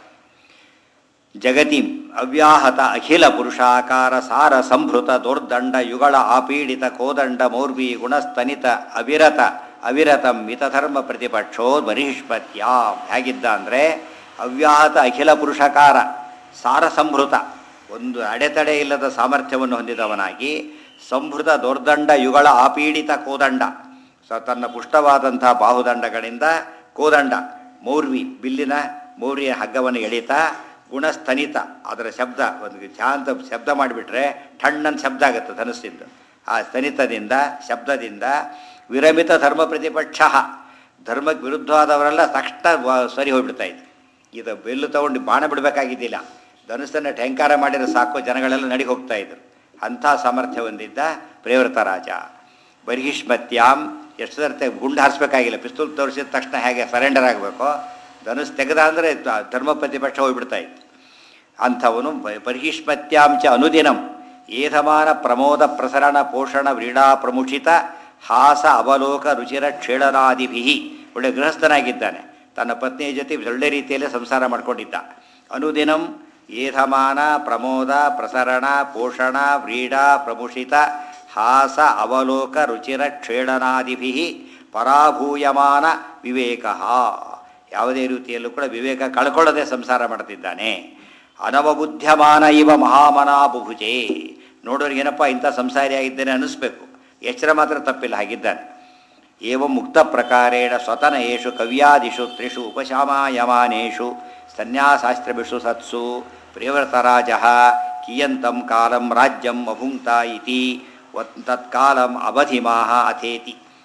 ಜಗತಿಂ ಅವ್ಯಾಹತ ಅಖಿಲ ಪುರುಷಾಕಾರ ಸಾರ ಸಂಭೃತ ದುರ್ದಂಡ ಯುಗಳ ಆಪೀಡಿತ ಕೋದಂಡ ಮೌರ್ವಿ ಗುಣಸ್ತನಿತ ಅವಿರತ ಅವಿರತಂ ಮಿತಧರ್ಮ ಪ್ರತಿಪಕ್ಷೋ ಬರಿಷ್ಪತ್ಯಾಂ ಹೇಗಿದ್ದ ಅಂದರೆ ಅವ್ಯಾಹತ ಅಖಿಲ ಪುರುಷಕಾರ ಸಾರ ಸಂಭೃತ ಒಂದು ಅಡೆತಡೆ ಇಲ್ಲದ ಸಾಮರ್ಥ್ಯವನ್ನು ಹೊಂದಿದವನಾಗಿ ಸಂಭೃತ ದುರ್ದಂಡ ಯುಗಳ ಆಪೀಡಿತ ಕೋದಂಡ ಸ ತನ್ನ ಪುಷ್ಟವಾದಂಥ ಬಾಹುದಂಡಗಳಿಂದ ಕೋದಂಡ ಮೌರ್ವಿ ಬಿಲ್ಲಿನ ಮೌರ್ಯ ಹಗ್ಗವನ್ನು ಎಳಿತಾ ಗುಣಸ್ತನಿತ ಅದರ ಶಬ್ದ ಒಂದು ಶಾಂತ ಶಬ್ದ ಮಾಡಿಬಿಟ್ರೆ ಠಣ್ಣನ್ ಶಬ್ದ ಆಗುತ್ತೆ ಧನುಸ್ಸಿಂದ ಆ ಸ್ತನಿತದಿಂದ ಶಬ್ದದಿಂದ ವಿರಮಿತ ಧರ್ಮ ಪ್ರತಿಪಕ್ಷ ಧರ್ಮಕ್ಕೆ ವಿರುದ್ಧವಾದವರೆಲ್ಲ ತಕ್ಷಣ ವ- ಸರಿ ಹೋಗ್ಬಿಡ್ತಾ ಇದ್ರು ಇದು ಬೆಲ್ಲು ತಗೊಂಡು ಬಾಣ ಬಿಡಬೇಕಾಗಿದ್ದಿಲ್ಲ ಧನುಸ್ಸನ್ನು ಠೇಂಕಾರ ಮಾಡಿದ್ರೆ ಸಾಕು ಜನಗಳೆಲ್ಲ ನಡಿಗೆ ಹೋಗ್ತಾ ಇದ್ರು ಅಂಥ ಸಾಮರ್ಥ್ಯ ಹೊಂದಿದ್ದ ಪ್ರೇವ್ರತ ರಾಜ ಬರ್ಹಿಷ್ಮತ್ಯಾಂ ಎಷ್ಟು ಸರ್ತೆ ಗುಂಡು ಹಾರಿಸ್ಬೇಕಾಗಿಲ್ಲ ಪಿಸ್ತೂಲ್ ತೋರಿಸಿದ ತಕ್ಷಣ ಹೇಗೆ ಸರೆಂಡರ್ ಆಗಬೇಕು ಧನುಸ್ ತೆಗೆದ ಅಂದರೆ ಧರ್ಮ ಪ್ರತಿಪಕ್ಷ ಹೋಗ್ಬಿಡ್ತಾ ಇತ್ತು ಅಂಥವನು ಬ- ಬರ್ಹಿಷ್ಮತ್ಯಾಂಚ ಅನುದಿನಂ ಏಧಮಾನ ಪ್ರಮೋದ ಪ್ರಸರಣ ಪೋಷಣ ವ್ರೀಡಾ ಪ್ರಮುಷಿತ ಹಾಸ ಅವಲೋಕ ರುಚಿರ ಕ್ಷೇಳನಾದಿಭಿ ಒಳ್ಳೆ ಗೃಹಸ್ಥನಾಗಿದ್ದಾನೆ ತನ್ನ ಪತ್ನಿಯ ಜೊತೆ ಒಳ್ಳೆ ರೀತಿಯಲ್ಲಿ ಸಂಸಾರ ಮಾಡ್ಕೊಂಡಿದ್ದ ಅನುದಿನಂ ಏಧಮಾನ ಪ್ರಮೋದ ಪ್ರಸರಣ ಪೋಷಣ ವ್ರೀಡಾ ಪ್ರಮುಷಿತ ಹಾಸ ಅವಲೋಕ ರುಚಿರ ಕ್ಷೇಳನಾದಿಭಿ ಪರಾಭೂಯಮಾನ ವಿವೇಕ ಯಾವುದೇ ರೀತಿಯಲ್ಲೂ ಕೂಡ ವಿವೇಕ ಕಳ್ಕೊಳ್ಳದೆ ಸಂಸಾರ ಮಾಡ್ತಿದ್ದಾನೆ ಅನವಬುದ್ಧ್ಯಮಾನ ಇವ ಮಹಾಮನಾಬುಭುಜೆ ನೋಡೋರಿಗೆ ಏನಪ್ಪ ಇಂಥ ಸಂಸಾರಿಯಾಗಿದ್ದೇನೆ ಅನ್ನಿಸ್ಬೇಕು ಎಚ್ಚರ ಮಾತ್ರ ತಪ್ಪಿಲ್ಲ ಹಾಗಿದ್ದಾನೆ ಏವ ಮುಕ್ತ ಪ್ರಕಾರೇಣ ಸ್ವತನಯೇಷು ಕವ್ಯಾದಿಷು ತ್ರಿಷು ಉಪಶಾಮಾಯಮಾನೇಷು ಸನ್ಯಾಸಾಸ್ತ್ರಭಿಷು ಸತ್ಸು ಪ್ರಿಯವ್ರತರಾಜ ಕಿಯಂತಂ ಕಾಲಂ ರಾಜ್ಯಂ ಅಭುಂಕ್ತ ಇತಿ ವತ್- ತತ್ಕಾಲಂ ಅವಧಿಮಾಹ ಅಥೇತಿ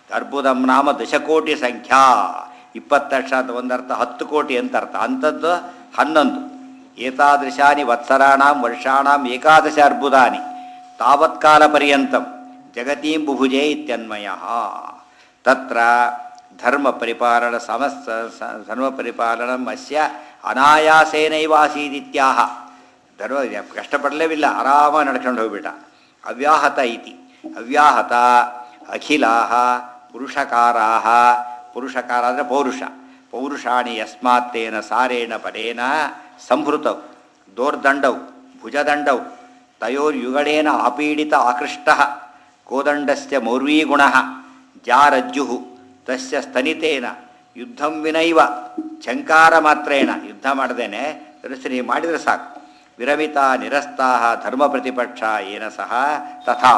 ಅರ್ಬುದಂ ನಾಮ ದಶಕೋಟಿ ಸಂಖ್ಯಾ ಇಪ್ಪತ್ತು ಲಕ್ಷ ಅಂತ ಒಂದರ್ಥ ಹತ್ತು ಕೋಟಿ ಅಂತ ಅರ್ಥ ಅಂಥದ್ದು ಹನ್ನೊಂದು ಏತಾದೃಶಾನಿ ವತ್ಸರಾಣಾಂ ವರ್ಷಾಣಾಂ ಏಕಾದಶ ಅರ್ಬುದಾನಿ ತಾವತ್ಕಾಲ ಪರ್ಯಂತಂ ಜಗತೀಂ ಬುಭುಜೆ ಇತ್ಯನ್ವಯ ತತ್ರ ಧರ್ಮ ಪರಿಪಾಲನ ಸಮಸ್ತ ಸ- ಧರ್ಮ ಪರಿಪಾಲನ ಅಸ್ಯ ಅನಾಯಾಸೇನೈವ ಆಸೀದಿತ್ಯಾಹ ಧರ್ಮ ಕಷ್ಟಪಡಲೇವಿಲ್ಲ ಆರಾಮ ನಡ್ಕೊಂಡು ಹೋಗ್ಬಿಟ್ಟ ಅವ್ಯಾಹತ ಇತಿ ಅವ್ಯಾಹತ ಅಖಿಲಾ ಪುರುಷಕಾರಾ ಪುರುಷಕಾರ ಅಂದರೆ ಪೌರುಷ ಪೌರುಷಾಣಿ ಯಸ್ಮಾತ್ತೇನ ಸಾರೇಣ ಪರೇಣ ಸಂಭೃತವು ದೋರ್ದಂಡವು ಭುಜದಂಡವು ತಯೋರ್ಯುಗಳೇನ ಆಪೀಡಿತ ಆಕೃಷ್ಟ ಕೋದಂಡಸ್ಯ ಮೌರ್ವೀಗುಣ ಜಾರಜ್ಜು ತಸ್ಯ ಸ್ತನಿತೇನ ಯುದ್ಧಂ ವಿನೈವ ಛಂಕಾರ ಮಾತ್ರೇಣ ಯುದ್ಧ ಮಾಡದೇನೆ ದರ್ಶನಿ ಮಾಡಿದರೆ ಸಾಕು ವಿರಮಿತ ನಿರಸ್ತಾ ಧರ್ಮ ಪ್ರತಿಪಕ್ಷ ಏನ ಸಹ ತಥಾ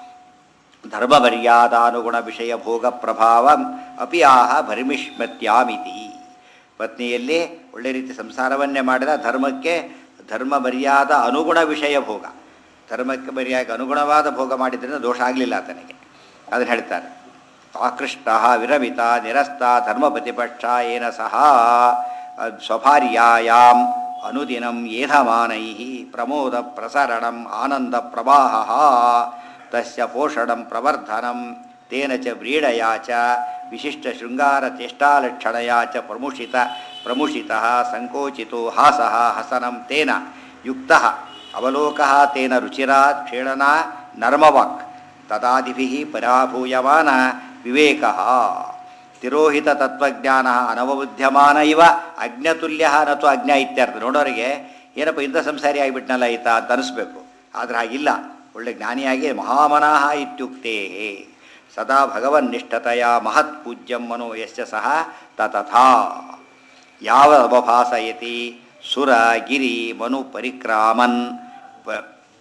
ಧರ್ಮಮರ್ಯಾದಾನುಗುಣ ವಿಷಯ ಭೋಗ ಪ್ರಭಾವ ಅಪಿ ಆಹ ಭರಿಮಿಷ್ಮತ್ಯಾಮಿತಿ ಪತ್ನಿಯಲ್ಲಿ ಒಳ್ಳೆ ರೀತಿ ಸಂಸಾರವನ್ನೇ ಮಾಡಿದ ಧರ್ಮಕ್ಕೆ ಧರ್ಮ ಮರ್ಯಾದ ಅನುಗುಣ ವಿಷಯ ಭೋಗ ಧರ್ಮಕ್ಕೆ ಮರ್ಯಾದಕ್ಕೆ ಅನುಗುಣವಾದ ಭೋಗ ಮಾಡಿದ್ರಿಂದ ದೋಷ ಆಗಲಿಲ್ಲ ಆತನಿಗೆ ಅದನ್ನು ಹೇಳ್ತಾರೆ ಆಕೃಷ್ಟ ವಿರಮಿತ ನಿರಸ್ತ ಧರ್ಮ ಪ್ರತಿಪಕ್ಷ ಏನ ಸಹ ಅದ್ ಸ್ವಭಾರ್ಯಾಯಾಮ್ ಅನುದಿನಂ ಏಧಮಾನೈ ಪ್ರಮೋದ ಪ್ರಸರಣಂ ಆನಂದ ಪ್ರವಾಹ ತಸ್ಯ ಪೋಷಣಂ ಪ್ರವರ್ಧನಂ ತೇನ ಚ ವ್ರೀಡಯಾ ಚ ವಿಶಿಷ್ಟ ಶೃಂಗಾರ ಚೇಷ್ಟಾಲಕ್ಷಣಯಾ ಚ ಪ್ರಮುಷಿತ ಪ್ರಮುಷಿತಃ ಸಂಕೋಚಿತೋ ಹಾಸಃ ಹಸನಂ ತೇನ ಯುಕ್ತಃ ಅವಲೋಕಃ ತೇನ ರುಚಿರಾತ್ ಕ್ಷೇಳನಾ ನರ್ಮವಾಕ್ ತದಾದಿಭಿಃ ಪರಾಭೂಯಮಾನ ವಿವೇಕಃ ತಿರೋಹಿತ ತತ್ವಜ್ಞಾನ ಅನವಬುದ್ಧ್ಯಮಾನ ಇವ ಅಜ್ಞತುಲ್ಯ ನತು ಅಜ್ಞ ಇತ್ಯರ್ಥ ನೋಡೋರಿಗೆ ಏನಪ್ಪ ಇಂಥ ಸಂಸಾರಿ ಆಗಿಬಿಟ್ನಲ್ಲ ಈತ ಅಂತ ಅನಿಸ್ಬೇಕು ಆದರೆ ಹಾಗಿಲ್ಲ ಒಳ್ಳೆ ಜ್ಞಾನಿಯಾಗಿ ಮಹಾಮನಃ ಇತ್ಯುಕ್ತೇ ಸದಾ ಭಗವನ್ನಿಷ್ಠತೆಯ ಮಹತ್ ಪೂಜ್ಯಂ ಮನೋ ಯಶ್ಚ ಸಹ ತಥಾ ಯಾವ ಅವಭಾಸಯತಿ ಸುರ ಗಿರಿ ಮನು ಪರಿಕ್ರಾಮನ್ ಪ-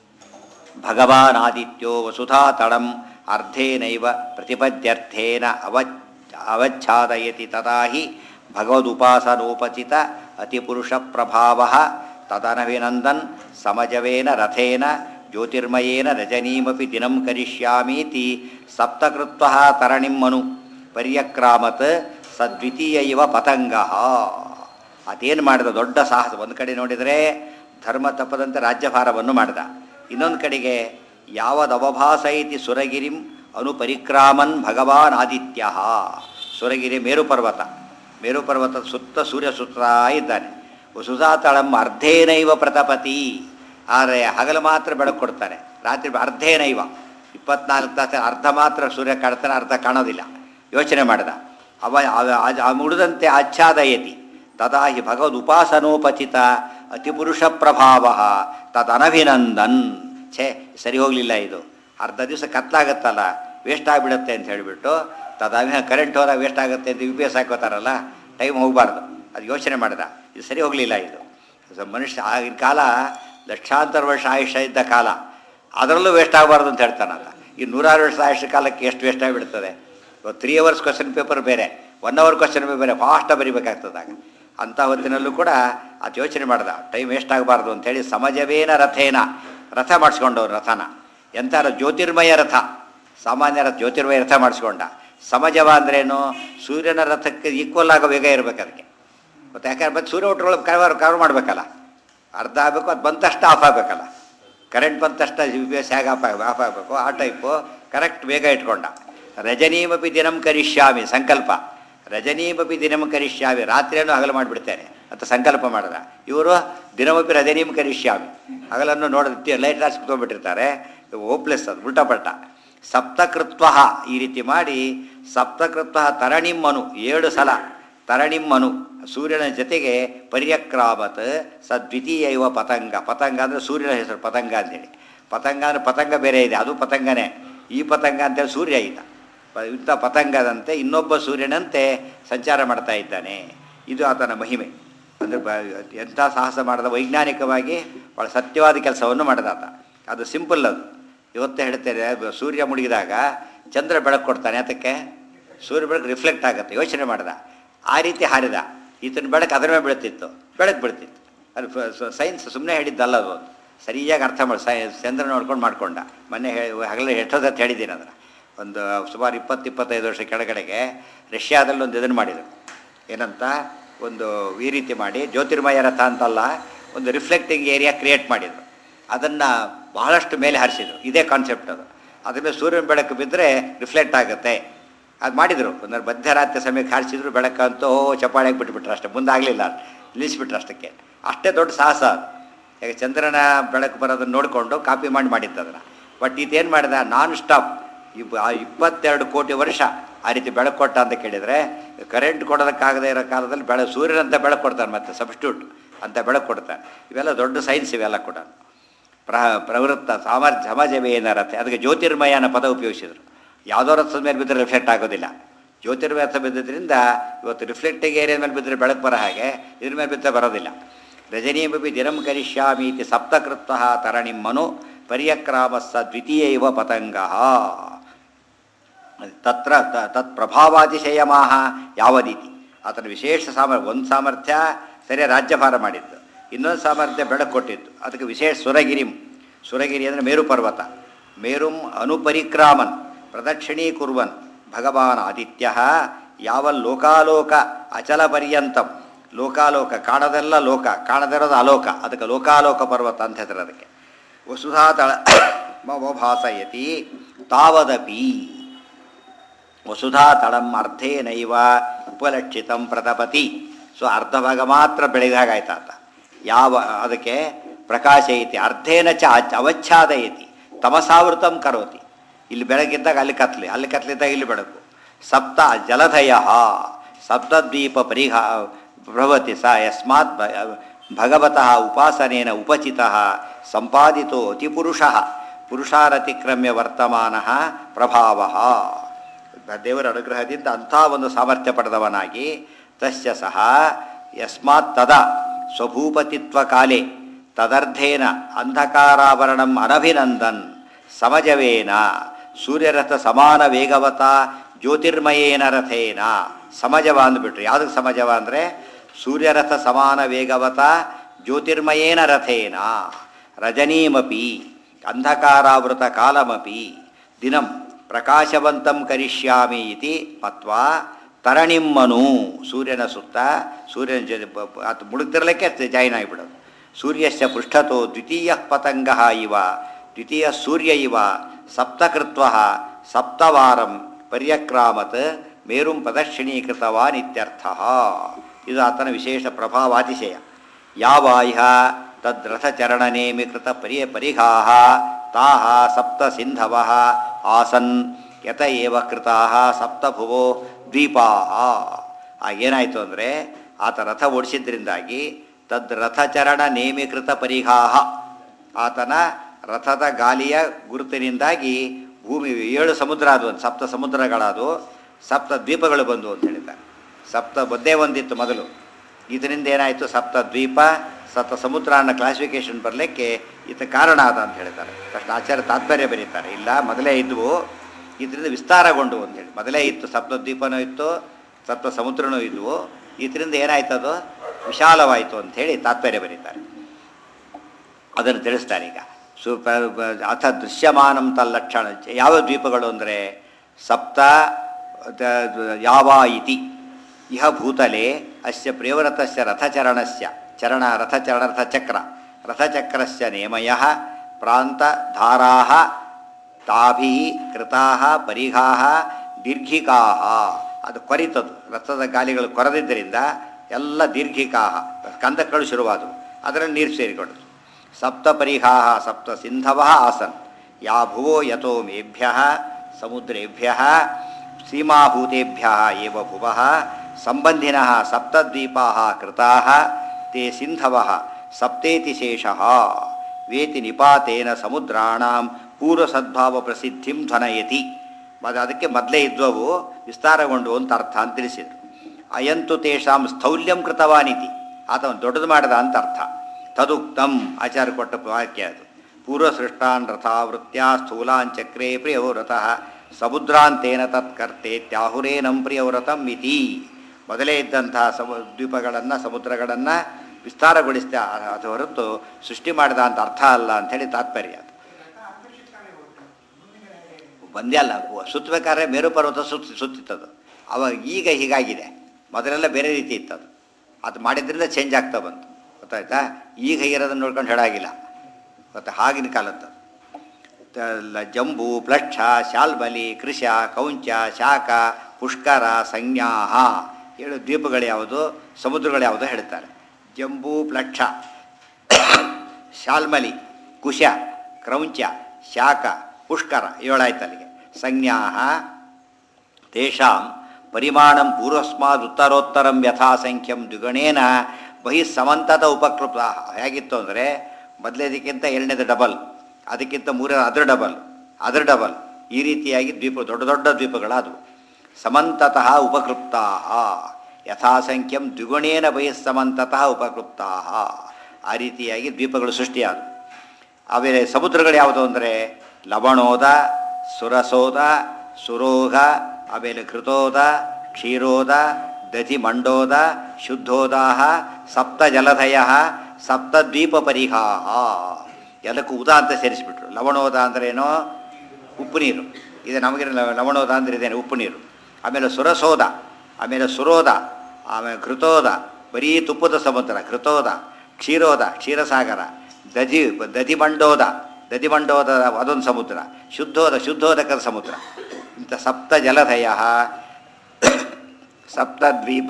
ಭಗವಾನಾದಿತ್ಯೋ ವಸುಧಾತಳಂ ಅರ್ಧೇನೈವ ಪ್ರತಿಪದ್ಯರ್ಥೇನ ಅವ ಅವಚ್ಛಾದಯತಿ ತದಾ ಹಿ ಭಗವದುಪಾಸನೋಪಚಿತ ಅತಿಪುರುಷ ಪ್ರಭಾವ ತದನಭಿನಂದನ್ ಸಮಜವೇನ ರಥೇನ ಜ್ಯೋತಿರ್ಮಯೇನ ರಜನೀಮಪಿ ದಿನಂ ಕರಿಷ್ಯಾಮೀತಿ ಸಪ್ತಕೃತ್ವ ತರಣಿಂ ಮನು ಪರ್ಯಕ್ರಾಮತ್ ಸದ್ವಿತೀಯ ಇವ ಪತಂಗ ಅದೇನು ಮಾಡಿದ ದೊಡ್ಡ ಸಾಹಸ ಒಂದು ಕಡೆ ನೋಡಿದರೆ ಧರ್ಮ ತಪ್ಪದಂತೆ ರಾಜ್ಯಭಾರವನ್ನು ಮಾಡಿದ ಇನ್ನೊಂದು ಕಡೆಗೆ ಯಾವದವಭಾಸ ಇತಿ ಸುರಗಿರಿಂ ಅನುಪರಿಕ್ರಾಮನ್ ಭಗವಾನ್ ಆದಿತ್ಯ ಸುರಗಿರಿ ಮೇರು ಪರ್ವತ ಮೇರು ಪರ್ವತದ ಸುತ್ತ ಸೂರ್ಯ ಸುತ್ತಾ ಇದ್ದಾನೆ ವಸುಧಾತಳಂ ಅರ್ಧೇನೈವ ಪ್ರತಪತಿ ಆದರೆ ಹಗಲು ಮಾತ್ರ ಬೆಳಕು ಕೊಡ್ತಾನೆ ರಾತ್ರಿ ಅರ್ಧೇನೈವ ಇಪ್ಪತ್ನಾಲ್ಕು ತಾಸು ಅರ್ಧ ಮಾತ್ರ ಸೂರ್ಯ ಕಾಣ್ತಾನೆ ಅರ್ಧ ಕಾಣೋದಿಲ್ಲ ಯೋಚನೆ ಮಾಡಿದ ಅವ ಅವ- ಆ- ಆ ಮುಡಿದಂತೆ ಆಚ್ಛಾದಯತಿ ತದಾ ಹಿ ಭಗವದ್ ಉಪಾಸನೋಪಚಿತ ಅತಿಪುರುಷ ಪ್ರಭಾವ ತದನಭಿನಂದನ್ ಛೇ ಸರಿ ಹೋಗಲಿಲ್ಲ ಇದು ಅರ್ಧ ದಿವಸ ಕತ್ಲಾಗತ್ತಲ್ಲ ವೇಸ್ಟ್ ಆಗಿಬಿಡುತ್ತೆ ಅಂತ ಹೇಳಿಬಿಟ್ಟು ತದಭಿನ ಕರೆಂಟ್ ಹೋದಾಗ ವೇಸ್ಟ್ ಆಗುತ್ತೆ ಅಂತ ಯು ಪಿ ಎಸ್ ಹಾಕೋತಾರಲ್ಲ ಟೈಮ್ ಹೋಗಬಾರ್ದು ಅದು ಯೋಚನೆ ಮಾಡಿದ ಇದು ಸರಿ ಹೋಗಲಿಲ್ಲ ಇದು ಸೊ ಮನುಷ್ಯ ಆಗಿನ ಕಾಲ ಲಕ್ಷಾಂತರ ವರ್ಷ ಆಯುಷ್ಯ ಇದ್ದ ಕಾಲ ಅದರಲ್ಲೂ ವೇಸ್ಟ್ ಆಗಬಾರ್ದು ಅಂತ ಹೇಳ್ತಾನಲ್ಲ ಈ ನೂರಾರು ವರ್ಷ ಆಯುಷ್ಯ ಕಾಲಕ್ಕೆ ಎಷ್ಟು ವೇಸ್ಟ್ ಆಗಿಬಿಡ್ತದೆ ಇವತ್ತು ತ್ರೀ ಅವರ್ಸ್ ಕ್ವಶನ್ ಪೇಪರ್ ಬೇರೆ ಒನ್ ಅವರ್ ಕ್ವಶನ್ ಪೇಪರ್ ಬೇರೆ ಫಾಸ್ಟಾಗಿ ಬರಿಬೇಕಾಗ್ತದಾಗ ಅಂಥ ಹೊತ್ತಿನಲ್ಲೂ ಕೂಡ ಅದು ಯೋಚನೆ ಮಾಡ್ದ ಟೈಮ್ ವೇಸ್ಟ್ ಆಗಬಾರ್ದು ಅಂಥೇಳಿ ಸಮಜವೇನ ರಥೇನ ರಥ ಮಾಡಿಸ್ಕೊಂಡವ್ರು ರಥನ ಎಂಥರ ಜ್ಯೋತಿರ್ಮಯ ರಥ ಸಾಮಾನ್ಯ ರಥ ಜ್ಯೋತಿರ್ಮಯ ರಥ ಮಾಡಿಸ್ಕೊಂಡ ಸಮಜವ ಅಂದ್ರೇನು ಸೂರ್ಯನ ರಥಕ್ಕೆ ಈಕ್ವಲ್ ಆಗೋ ವೇಗ ಇರಬೇಕು ಅದಕ್ಕೆ ಮತ್ತು ಯಾಕಂದ್ರೆ ಮತ್ತೆ ಸೂರ್ಯ ಒಟ್ಟೊಳಗೆ ಕವರ್ ಕವರ್ ಮಾಡಬೇಕಲ್ಲ ಅರ್ಧ ಆಗಬೇಕು ಅದು ಬಂದ ತಕ್ಷಣ ಆಫ್ ಆಗಬೇಕಲ್ಲ ಕರೆಂಟ್ ಬಂದ ತಕ್ಷಣ ಯು ಪಿ ಎಸ್ ಹೇಗೆ ಆಫ್ ಆಗ ಆಫ್ ಆಗಬೇಕು ಆ ಟೈಪು ಕರೆಕ್ಟ್ ಬೇಗ ಇಟ್ಕೊಂಡ ರಜನೀಮಪಿ ದಿನಂ ಕರಿಷ್ಯಾಮಿ ಸಂಕಲ್ಪ ರಜನೀಮಪಿ ದಿನಂ ಕರಿಷ್ಯಾಮಿ ರಾತ್ರಿಯನ್ನು ಹಗಲು ಮಾಡಿಬಿಡ್ತೇನೆ ಅಂತ ಸಂಕಲ್ಪ ಮಾಡಿದ ಇವರು ದಿನಮಪಿ ರಜನೀಂ ಕರಿಷ್ಯಾಮಿ ಹಗಲನ್ನು ನೋಡ ಲೈಟ್ ಹಾಕಿ ತೊಗೊಂಡ್ಬಿಟ್ಟಿರ್ತಾರೆ ಹೋಪ್ಲೆಸ್ ಅದು ಉಲ್ಟಾಪಲ್ಟ ಸಪ್ತಕೃತ್ವ ಈ ರೀತಿ ಮಾಡಿ ಸಪ್ತಕೃತ್ವ ತರಣಿಮ್ಮನು ಏಳು ಸಲ ತರಣಿಮ್ಮನು ಸೂರ್ಯನ ಜೊತೆಗೆ ಪರ್ಯಕ್ರಾಮತ್ ಸದ್ವಿತೀಯ ಇವ ಪತಂಗ ಪತಂಗ ಅಂದರೆ ಸೂರ್ಯನ ಹೆಸರು ಪತಂಗ ಅಂತೇಳಿ ಪತಂಗ ಅಂದರೆ ಪತಂಗ ಬೇರೆ ಇದೆ ಅದು ಪತಂಗನೇ ಈ ಪತಂಗ ಅಂತೇಳಿ ಸೂರ್ಯ ಈತ ಪ- ಇಂಥ ಪತಂಗದಂತೆ ಇನ್ನೊಬ್ಬ ಸೂರ್ಯನಂತೆ ಸಂಚಾರ ಮಾಡ್ತಾ ಇದ್ದಾನೆ ಇದು ಆತನ ಮಹಿಮೆ ಅಂದರೆ ಬ ಎಂಥ ಸಾಹಸ ಮಾಡಿದ ವೈಜ್ಞಾನಿಕವಾಗಿ ಭಾಳ ಸತ್ಯವಾದ ಕೆಲಸವನ್ನು ಮಾಡಿದ ಆತ ಅದು ಸಿಂಪಲ್ ಅದು ಇವತ್ತೇ ಹೇಳ್ತೇನೆ ಬ- ಸೂರ್ಯ ಮುಳುಗಿದಾಗ ಚಂದ್ರ ಬೆಳಕು ಕೊಡ್ತಾನೆ ಅದಕ್ಕೆ ಸೂರ್ಯ ಬೆಳಕು ರಿಫ್ಲೆಕ್ಟ್ ಆಗುತ್ತೆ ಯೋಚನೆ ಮಾಡಿದ ಆ ರೀತಿ ಹಾರಿದ ಈತನ ಬೆಳಕು ಅದರ ಮೇಲೆ ಬೀಳ್ತಿತ್ತು ಬೆಳಕು ಬೀಳ್ತಿತ್ತು ಅದು ಸೈನ್ಸ್ ಸುಮ್ಮನೆ ಹೇಳಿದ್ದಲ್ಲ ಅದು ಸರಿಯಾಗಿ ಅರ್ಥ ಮಾಡಿ ಸೈ ಚಂದ್ರ ನೋಡ್ಕೊಂಡು ಮಾಡ್ಕೊಂಡ ಮೊನ್ನೆ ಹೇ ಹಗಲ ಎಷ್ಟೊತ್ತ ಹೇಳಿದ್ದೀನಿ ಅದನ್ನು ಒಂದು ಸುಮಾರು ಇಪ್ಪತ್ತು ಇಪ್ಪತ್ತೈದು ವರ್ಷ ಕೆಳಗಡೆಗೆ ರಷ್ಯಾದಲ್ಲಿ ಒಂದು ಇದನ್ನು ಮಾಡಿದರು ಏನಂತ ಒಂದು ಈ ರೀತಿ ಮಾಡಿ ಜ್ಯೋತಿರ್ಮಯ ರಥ ಅಂತಲ್ಲ ಒಂದು ರಿಫ್ಲೆಕ್ಟಿಂಗ್ ಏರಿಯಾ ಕ್ರಿಯೇಟ್ ಮಾಡಿದರು ಅದನ್ನು ಬಹಳಷ್ಟು ಮೇಲೆ ಹಾರಿಸಿದರು ಇದೇ ಕಾನ್ಸೆಪ್ಟ್ ಅದು ಅದ್ರ ಮೇಲೆ ಸೂರ್ಯನ ಬೆಳಕು ಬಿದ್ದರೆ ರಿಫ್ಲೆಕ್ಟ್ ಆಗುತ್ತೆ ಅದು ಮಾಡಿದರು ಒಂದು ಮಧ್ಯರಾತ್ರಿ ಸಮಯಕ್ಕೆ ಹಾರಿಸಿದ್ರು ಬೆಳಕಂತೂ ಚಪಾಳಿಗೆ ಬಿಟ್ಬಿಟ್ರು ಅಷ್ಟೇ ಮುಂದಾಗಲಿಲ್ಲ ನಿಲ್ಲಿಸ್ಬಿಟ್ರು ಅಷ್ಟಕ್ಕೆ ಅಷ್ಟೇ ದೊಡ್ಡ ಸಾಹಸ ಅದು ಈಗ ಚಂದ್ರನ ಬೆಳಕು ಬರೋದನ್ನು ನೋಡಿಕೊಂಡು ಕಾಪಿ ಮಾಡಿ ಮಾಡಿದ್ದು ಅದನ್ನು ಬಟ್ ಇದೇನು ಮಾಡಿದ ನಾನ್ ಸ್ಟಾಪ್ ಇವ್ ಆ ಇಪ್ಪತ್ತೆರಡು ಕೋಟಿ ವರ್ಷ ಆ ರೀತಿ ಬೆಳಕು ಕೊಟ್ಟ ಅಂತ ಕೇಳಿದರೆ ಕರೆಂಟ್ ಕೊಡೋದಕ್ಕಾಗದೇ ಇರೋ ಕಾಲದಲ್ಲಿ ಬೆಳೆ ಸೂರ್ಯನಂತ ಬೆಳಕು ಕೊಡ್ತಾನೆ ಮತ್ತೆ ಸಬ್ಸ್ಟ್ಯೂಟ್ ಅಂತ ಬೆಳಕು ಕೊಡ್ತಾನೆ ಇವೆಲ್ಲ ದೊಡ್ಡ ಸೈನ್ಸ್ ಇವೆಲ್ಲ ಕೂಡ ಪ್ರ ಪ್ರವೃತ್ತ ಸಾಮರ್ಥ್ಯ ಸಮಾಜವೇನ ರಥ ಅದಕ್ಕೆ ಜ್ಯೋತಿರ್ಮಯ ಅನ್ನೋ ಪದ ಉಪಯೋಗಿಸಿದರು ಯಾವುದೋ ರಥದ ಮೇಲೆ ಬಿದ್ದರೆ ರಿಫ್ಲೆಕ್ಟ್ ಆಗೋದಿಲ್ಲ ಜ್ಯೋತಿರ್ಮಯ ರಥ ಬಿದ್ದಿದ್ದರಿಂದ ಇವತ್ತು ರಿಫ್ಲೆಕ್ಟಿಂಗ್ ಏರಿಯಾ ಮೇಲೆ ಬಿದ್ದರೆ ಬೆಳಕು ಬರೋ ಹಾಗೆ ಇದ್ರ ಮೇಲೆ ಬಿದ್ದರೆ ಬರೋದಿಲ್ಲ ರಜನೀಮಪಿ ದಿನಂ ಕರಿಷ್ಯಾಮಿ ಇತಿ ಸಪ್ತಕೃತ್ವ ತರಣಿಂ ಮನು ಪರ್ಯಕ್ರಾಮಸ್ಸ ದ್ವಿತೀಯ ಇವ ಪತಂಗ ತತ್ರ ತ- ತತ್ ಪ್ರಭಾವಾತಿಶಯಮಾಹ ಯಾವದೀತಿ ಆತನ ವಿಶೇಷ ಸಾಮರ್ಥ್ಯ ಒಂದು ಸಾಮರ್ಥ್ಯ ಸರಿಯಾಗಿ ರಾಜ್ಯಭಾರ ಮಾಡಿದ್ದು ಇನ್ನೊಂದು ಸಾಮರ್ಥ್ಯ ಬೆಳಕು ಕೊಟ್ಟಿದ್ದು ಅದಕ್ಕೆ ವಿಶೇಷ ಸುರಗಿರಿಂ ಸುರಗಿರಿ ಅಂದರೆ ಮೇರು ಪರ್ವತ ಮೇರುಂ ಅನುಪರಿಕ್ರಾಮನ್ ಪ್ರದಕ್ಷಿಣೀಕುರ್ವನ್ ಭಗವಾನ್ ಆದಿತ್ಯ ಯಾವ ಲೋಕಾಲೋಕ ಅಚಲ ಪರ್ಯಂತಂ ಲೋಕಾಲೋಕ ಕಾಣದೆಲ್ಲ ಲೋಕ ಕಾಣದಿರೋದು ಅಲೋಕ ಅದಕ್ಕೆ ಲೋಕಾಲೋಕ ಪರ್ವತ ಅಂತ ಹೆಸರು ಅದಕ್ಕೆ ವಸುಧಾತಳ ಮವಭಾಸಯತಿ ತಾವದಪಿ ವಸುಧಾ ತಳಂ ಅರ್ಧೇನೈವ ಉಪಲಕ್ಷಿತಂ ಪ್ರತಪತಿ ಸೊ ಅರ್ಧ ಭಾಗ ಮಾತ್ರ ಬೆಳೆದಾಗಾಯ್ತು ಆತ ಯಾವ ಅದಕ್ಕೆ ಪ್ರಕಾಶ ಐತಿ ಅರ್ಧೇನ ಚ ಅಚ್- ಅವಚ್ಛಾದಯತಿ ತಮಸಾವೃತಂ ಕರೋತಿ ಇಲ್ಲಿ ಬೆಳಗಿದ್ದಾಗ ಅಲ್ಲಿ ಕತ್ಲಿ ಅಲ್ಲಿ ಕತ್ಲಿದ್ದಾಗ ಇಲ್ಲಿ ಬೆಳಕು ಸಪ್ತ ಜಲಧಯ ಸಪ್ತದ್ವೀಪ ಪರಿಹಾ ಭವತಿ ಸ ಯಸ್ಮಾತ್ ಭ- ಭಗವತಃ ಉಪಾಸನೇನ ಉಪಚಿತಃ ಸಂಪಾದಿತೋ ಅತಿಪುರುಷಃ ಪುರುಷಾರತಿಕ್ರಮ್ಯ ವರ್ತಮಾನ ಪ್ರಭಾವ ದೇವರ ಅನುಗ್ರಹದಿಂದ ಅಂಥ ಒಂದು ಸಾಮರ್ಥ್ಯ ಪಡೆದವನಾಗಿ ತಸ್ಯ ಸಹ ಯಸ್ಮಾತ್ ತದ ಸ್ವಭೂಪತಿತ್ವ ಕಾಲೇ ತದರ್ಧೇನ ಅಂಧಕಾರಾವರಣಂ ಅನಭಿನಂದನ್ ಸಮಜವೇನ ಸೂರ್ಯರಥ ಸಮಾನ ವೇಗವತ ಜ್ಯೋತಿರ್ಮಯೇನ ರಥೇನ ಸಮಜವ ಅಂದ್ಬಿಟ್ರು ಯಾವುದಕ್ಕೆ ಸಮಜವ ಅಂದರೆ ಸೂರ್ಯರಥ ಸಮಾನ ವೇಗವತ ಜ್ಯೋತಿರ್ಮಯೇನ ರಥೇನ ರಜನೀಮಪಿ ಅಂಧಕಾರಾವೃತ ಕಾಲಮಪಿ ದಿನಂ ಪ್ರಕಾಶವಂತಂ ಕರಿಷ್ಯಾಮಿ ಇತಿ ಮತ್ವಾ ತರಣಿಮ್ಮನು ಸೂರ್ಯನ ಸುತ್ತ ಸೂರ್ಯನ ಜೊತೆ ಬ- ಬ- ಅದು ಮುಳುಗ್ತಿರ್ಲಿಕ್ಕೆ ಜಾಯಿನ್ ಆಗಿಬಿಡೋದು ಸೂರ್ಯಸ್ಯ ಪೃಷ್ಠತೋ ದ್ವಿತೀಯ ಪತಂಗ ಇವ ದ್ವಿತೀಯ ಸೂರ್ಯ ಇವ ಸಪ್ತಕೃತ್ವ ಸಪ್ತವಾರಂ ಪರ್ಯಕ್ರಾಮತ್ ಮೇರುಂ ಪ್ರದಕ್ಷಿಣೀಕೃತವಾನ್ ಇತ್ಯರ್ಥ ಇದು ಆತನ ವಿಶೇಷ ಪ್ರಭಾವಾತಿಶಯ ಯಾವ ಇಹ ತದ್ರಥಚರಣನೇಮಿಕೃತ ಪರಿ ಪರಿಘಾಹ ತಾಹ ಸಪ್ತ ಸಿಂಧವ ಆಸನ್ ಯತ ಏವ ಕೃತಾ ಸಪ್ತಭುವೋ ದ್ವೀಪಾಹ ಆಗೇನಾಯಿತು ಅಂದರೆ ಆತ ರಥ ಓಡಿಸಿದ್ರಿಂದಾಗಿ ತದ್ ರಥಚರಣ ನೇಮೀಕೃತ ಪರಿಘಾಹ ಆತನ ರಥದ ಗಾಲಿಯ ಗುರುತಿನಿಂದಾಗಿ ಭೂಮಿ ಏಳು ಸಮುದ್ರ ಅದು ಒಂದು ಸಪ್ತ ಸಮುದ್ರಗಳದು ಸಪ್ತ ದ್ವೀಪಗಳು ಬಂದು ಅಂತ ಹೇಳಿದ್ದಾರೆ ಸಪ್ತ ಒಂದೇ ಒಂದಿತ್ತು ಮೊದಲು ಇದರಿಂದ ಏನಾಯಿತು ಸಪ್ತ ದ್ವೀಪ ಸಪ್ತ ಸಮುದ್ರ ಅನ್ನೋ ಕ್ಲಾಸಿಫಿಕೇಶನ್ ಬರಲಿಕ್ಕೆ ಈತ ಕಾರಣ ಅದ ಅಂತ ಹೇಳ್ತಾರೆ ತಕ್ಷಣ ಆಚಾರ್ಯ ತಾತ್ಪರ್ಯ ಬರೀತಾರೆ ಇಲ್ಲ ಮೊದಲೇ ಇದ್ವು ಇದರಿಂದ ವಿಸ್ತಾರಗೊಂಡು ಅಂತ ಹೇಳಿ ಮೊದಲೇ ಇತ್ತು ಸಪ್ತ ದ್ವೀಪನೂ ಇತ್ತು ಸಪ್ತ ಸಮುದ್ರನೂ ಇದ್ವು ಇದರಿಂದ ಏನಾಯ್ತು ಅದು ವಿಶಾಲವಾಯಿತು ಅಂತ ಹೇಳಿ ತಾತ್ಪರ್ಯ ಬರೀತಾರೆ ಅದನ್ನು ತಿಳಿಸ್ತಾರೆ ಈಗ ಸು ಪ- ಬ- ಅಥ ದೃಶ್ಯಮಾನಂ ತಲ್ಲಕ್ಷಣ ಯಾವ ದ್ವೀಪಗಳು ಅಂದರೆ ಸಪ್ತ ದ- ದ- ಯಾವ ಇತಿ ಇಹ ಭೂತಲೆ ಅಸ್ಯ ಪ್ರಿಯವ್ರತಸ್ಯ ರಥಚರಣಸ್ಯ ಚರಣ ರಥಚರಣ ರಥಚಕ್ರ ರಥಚಕ್ರಸ್ಯ ನೇಮಯ ಪ್ರಾಂತಧಾರಾ ತಾಭಿ ಕೃತಾ ಪರಿಘಾ ದೀರ್ಘಿಕಾ ಅದು ಕೊರಿತದು ರಥದ ಗಾಲಿಗಳು ಕೊರೆದಿದ್ದರಿಂದ ಎಲ್ಲ ದೀರ್ಘಿಕಾ ಕಂದಕಗಳು ಶುರುವಾದವು ಅದರಲ್ಲಿ ನೀರು ಸೇರಿಕೊಂಡದು ಸಪ್ತ ಪರಿಘಾ ಸಪ್ತ ಸಿಂಧವ ಆಸನ್ ಯಾ ಭುವೋ ಯಥೋ ಮೇಭ್ಯ ಸಮುದ್ರೇಭ್ಯ ಸೀಮಾಭೂತೆಭ್ಯ ಏವ ಭುವ ಸಂಬಂಧಿನ ಸಪ್ತದ್ವೀಪಾ ಕೃತಾ ತೇ ಸಿಂಧವ ಸಪ್ತೇತಿ ಶೇಷಃ ವೇತಿ ನಿಪಾತೇನ ಸಮುದ್ರಾಣಾಂ ಪೂರ್ವಸದ್ಭಾವ ಪ್ರಸಿದ್ಧಿಂ ಧ್ವನಯತಿ ಮತ್ತು ಅದಕ್ಕೆ ಮೊದಲೇ ಇದ್ವವು ವಿಸ್ತಾರಗೊಂಡು ಅಂತ ಅರ್ಥ ಅಂತ ತಿಳಿಸಿದರು ಅಯಂತು ತೇಷಾಂ ಸ್ಥೌಲ್ಯಂ ಕೃತವಾನಿತಿ ಆತ ಒಂದು ದೊಡ್ಡದು ಮಾಡಿದ ಅಂತ ಅರ್ಥ ತದುಕ್ತಂ ಆಚಾರ್ಯ ಕೊಟ್ಟ ವಾಕ್ಯ ಅದು ಪೂರ್ವಸೃಷ್ಟಾನ್ ರಥಾವೃತ್ಯ ಸ್ಥೂಲಾಂಚಕ್ರೇ ಪ್ರಿಯವ್ರತಃ ಸಮುದ್ರಾಂತೇನ ತತ್ಕರ್ತೆ ತ್ಯಾಹುರೇನಂ ಪ್ರಿಯವ್ರತಂ ಇತಿ ಮೊದಲೇ ಇದ್ದಂತಹ ಸಮ ದ್ವೀಪಗಳನ್ನು ಸಮುದ್ರಗಳನ್ನು ವಿಸ್ತಾರಗೊಳಿಸಿದ ಅದು ಹೊರತು ಸೃಷ್ಟಿ ಮಾಡಿದ ಅಂತ ಅರ್ಥ ಅಲ್ಲ ಅಂಥೇಳಿ ತಾತ್ಪರ್ಯ ಅದು ಒಂದೇ ಅಲ್ಲ ಸುತ್ತಬೇಕಾದ್ರೆ ಮೇರು ಪರ್ವತ ಸುತ್ತ ಸುತ್ತಿತ್ತದು ಅವಾಗ ಈಗ ಹೀಗಾಗಿದೆ ಮೊದಲೆಲ್ಲ ಬೇರೆ ರೀತಿ ಇತ್ತದು ಅದು ಮಾಡಿದ್ರಿಂದ ಚೇಂಜ್ ಆಗ್ತಾ ಬಂತು ಗೊತ್ತಾಯ್ತಾ ಈಗ ಇರೋದನ್ನ ನೋಡ್ಕೊಂಡು ಹೇಳಾಗಿಲ್ಲ ಮತ್ತು ಆಗಿನ ಕಾಲದ್ದು ತ- ಜಂಬೂ ಪ್ಲಕ್ಷ ಶಾಲ್ಬಲಿ ಕೃಷ ಕೌಂಚ ಶಾಖ ಪುಷ್ಕರ ಸಂಜ್ಞಾಹ ಏಳು ದ್ವೀಪಗಳು ಯಾವುದು ಸಮುದ್ರಗಳು ಯಾವುದು ಹೇಳ್ತಾರೆ ಜಂಬೂ ಪ್ಲಕ್ಷ ಶಾಲ್ಮಲಿ ಕುಶ ಕ್ರೌಂಚ ಶಾಖ ಪುಷ್ಕರ ಏಳಾಯ್ತು ಅಲ್ಲಿಗೆ ಸಂಜ್ಞಾ ತೇಷಾಂ ಪರಿಮಾಣಂ ಪೂರ್ವಸ್ಮಾದ್ ಉತ್ತರೋತ್ತರಂ ಯಥಾಸಂಖ್ಯಂ ದ್ವಿಗುಣೇನ ಬಹಿಃ ಸಮಂತತ ಉಪಕೃತ ಹೇಗಿತ್ತು ಅಂದರೆ ಮೊದಲೇದಕ್ಕಿಂತ ಎರಡನೇದು ಡಬಲ್ ಅದಕ್ಕಿಂತ ಮೂರನೇ ಅದ್ರ ಡಬಲ್ ಅದ್ರ ಡಬಲ್ ಈ ರೀತಿಯಾಗಿ ದ್ವೀಪ ದೊಡ್ಡ ದೊಡ್ಡ ದ್ವೀಪಗಳಾದವು ಸಮಂತತಃ ಉಪಕೃಪ್ತಾ ಯಥಾಸಂಖ್ಯಂ ದ್ವಿಗುಣೇನ ಬಹಿಃ ಸಮಂತತಃ ಉಪಕೃಪ್ತಾ ಆ ರೀತಿಯಾಗಿ ದ್ವೀಪಗಳು ಸೃಷ್ಟಿಯಾದವು ಆಮೇಲೆ ಸಮುದ್ರಗಳು ಯಾವುದು ಅಂದರೆ ಲವಣೋದ ಸುರಸೋದ ಸುರೋಗ ಆಮೇಲೆ ಕೃತೋದ ಕ್ಷೀರೋದ ದಧಿಮಂಡೋದ ಶುದ್ಧೋದಾಹ ಸಪ್ತ ಜಲಧಯ ಸಪ್ತ ದ್ವೀಪ ಪರಿಹಾಹ ಎಲ್ಲಕ್ಕೂ ಉದ ಅಂತ ಸೇರಿಸ್ಬಿಟ್ರು ಲವಣೋದ ಅಂದ್ರೇನೋ ಉಪ್ಪು ನೀರು ಇದು ನಮಗೆ ಲವಣೋದ ಅಂದ್ರೆ ಇದೇನು ಉಪ್ಪು ನೀರು ಆಮೇಲೆ ಸುರಸೋದ ಆಮೇಲೆ ಸುರೋದ ಆಮೇಲೆ ಕೃತೋದ ಬರೀ ತುಪ್ಪದ ಸಮುದ್ರ ಕೃತೋದ ಕ್ಷೀರೋದ ಕ್ಷೀರಸಾಗರ ದಧಿ ದಧಿಮಂಡೋದ ದಧಿಮಂಡೋದ ಅದೊಂದು ಸಮುದ್ರ ಶುದ್ಧೋದ ಶುದ್ಧೋದಕದ ಸಮುದ್ರ ಇಂಥ ಸಪ್ತ ಜಲಧಯ ಸಪ್ತದ್ವೀಪ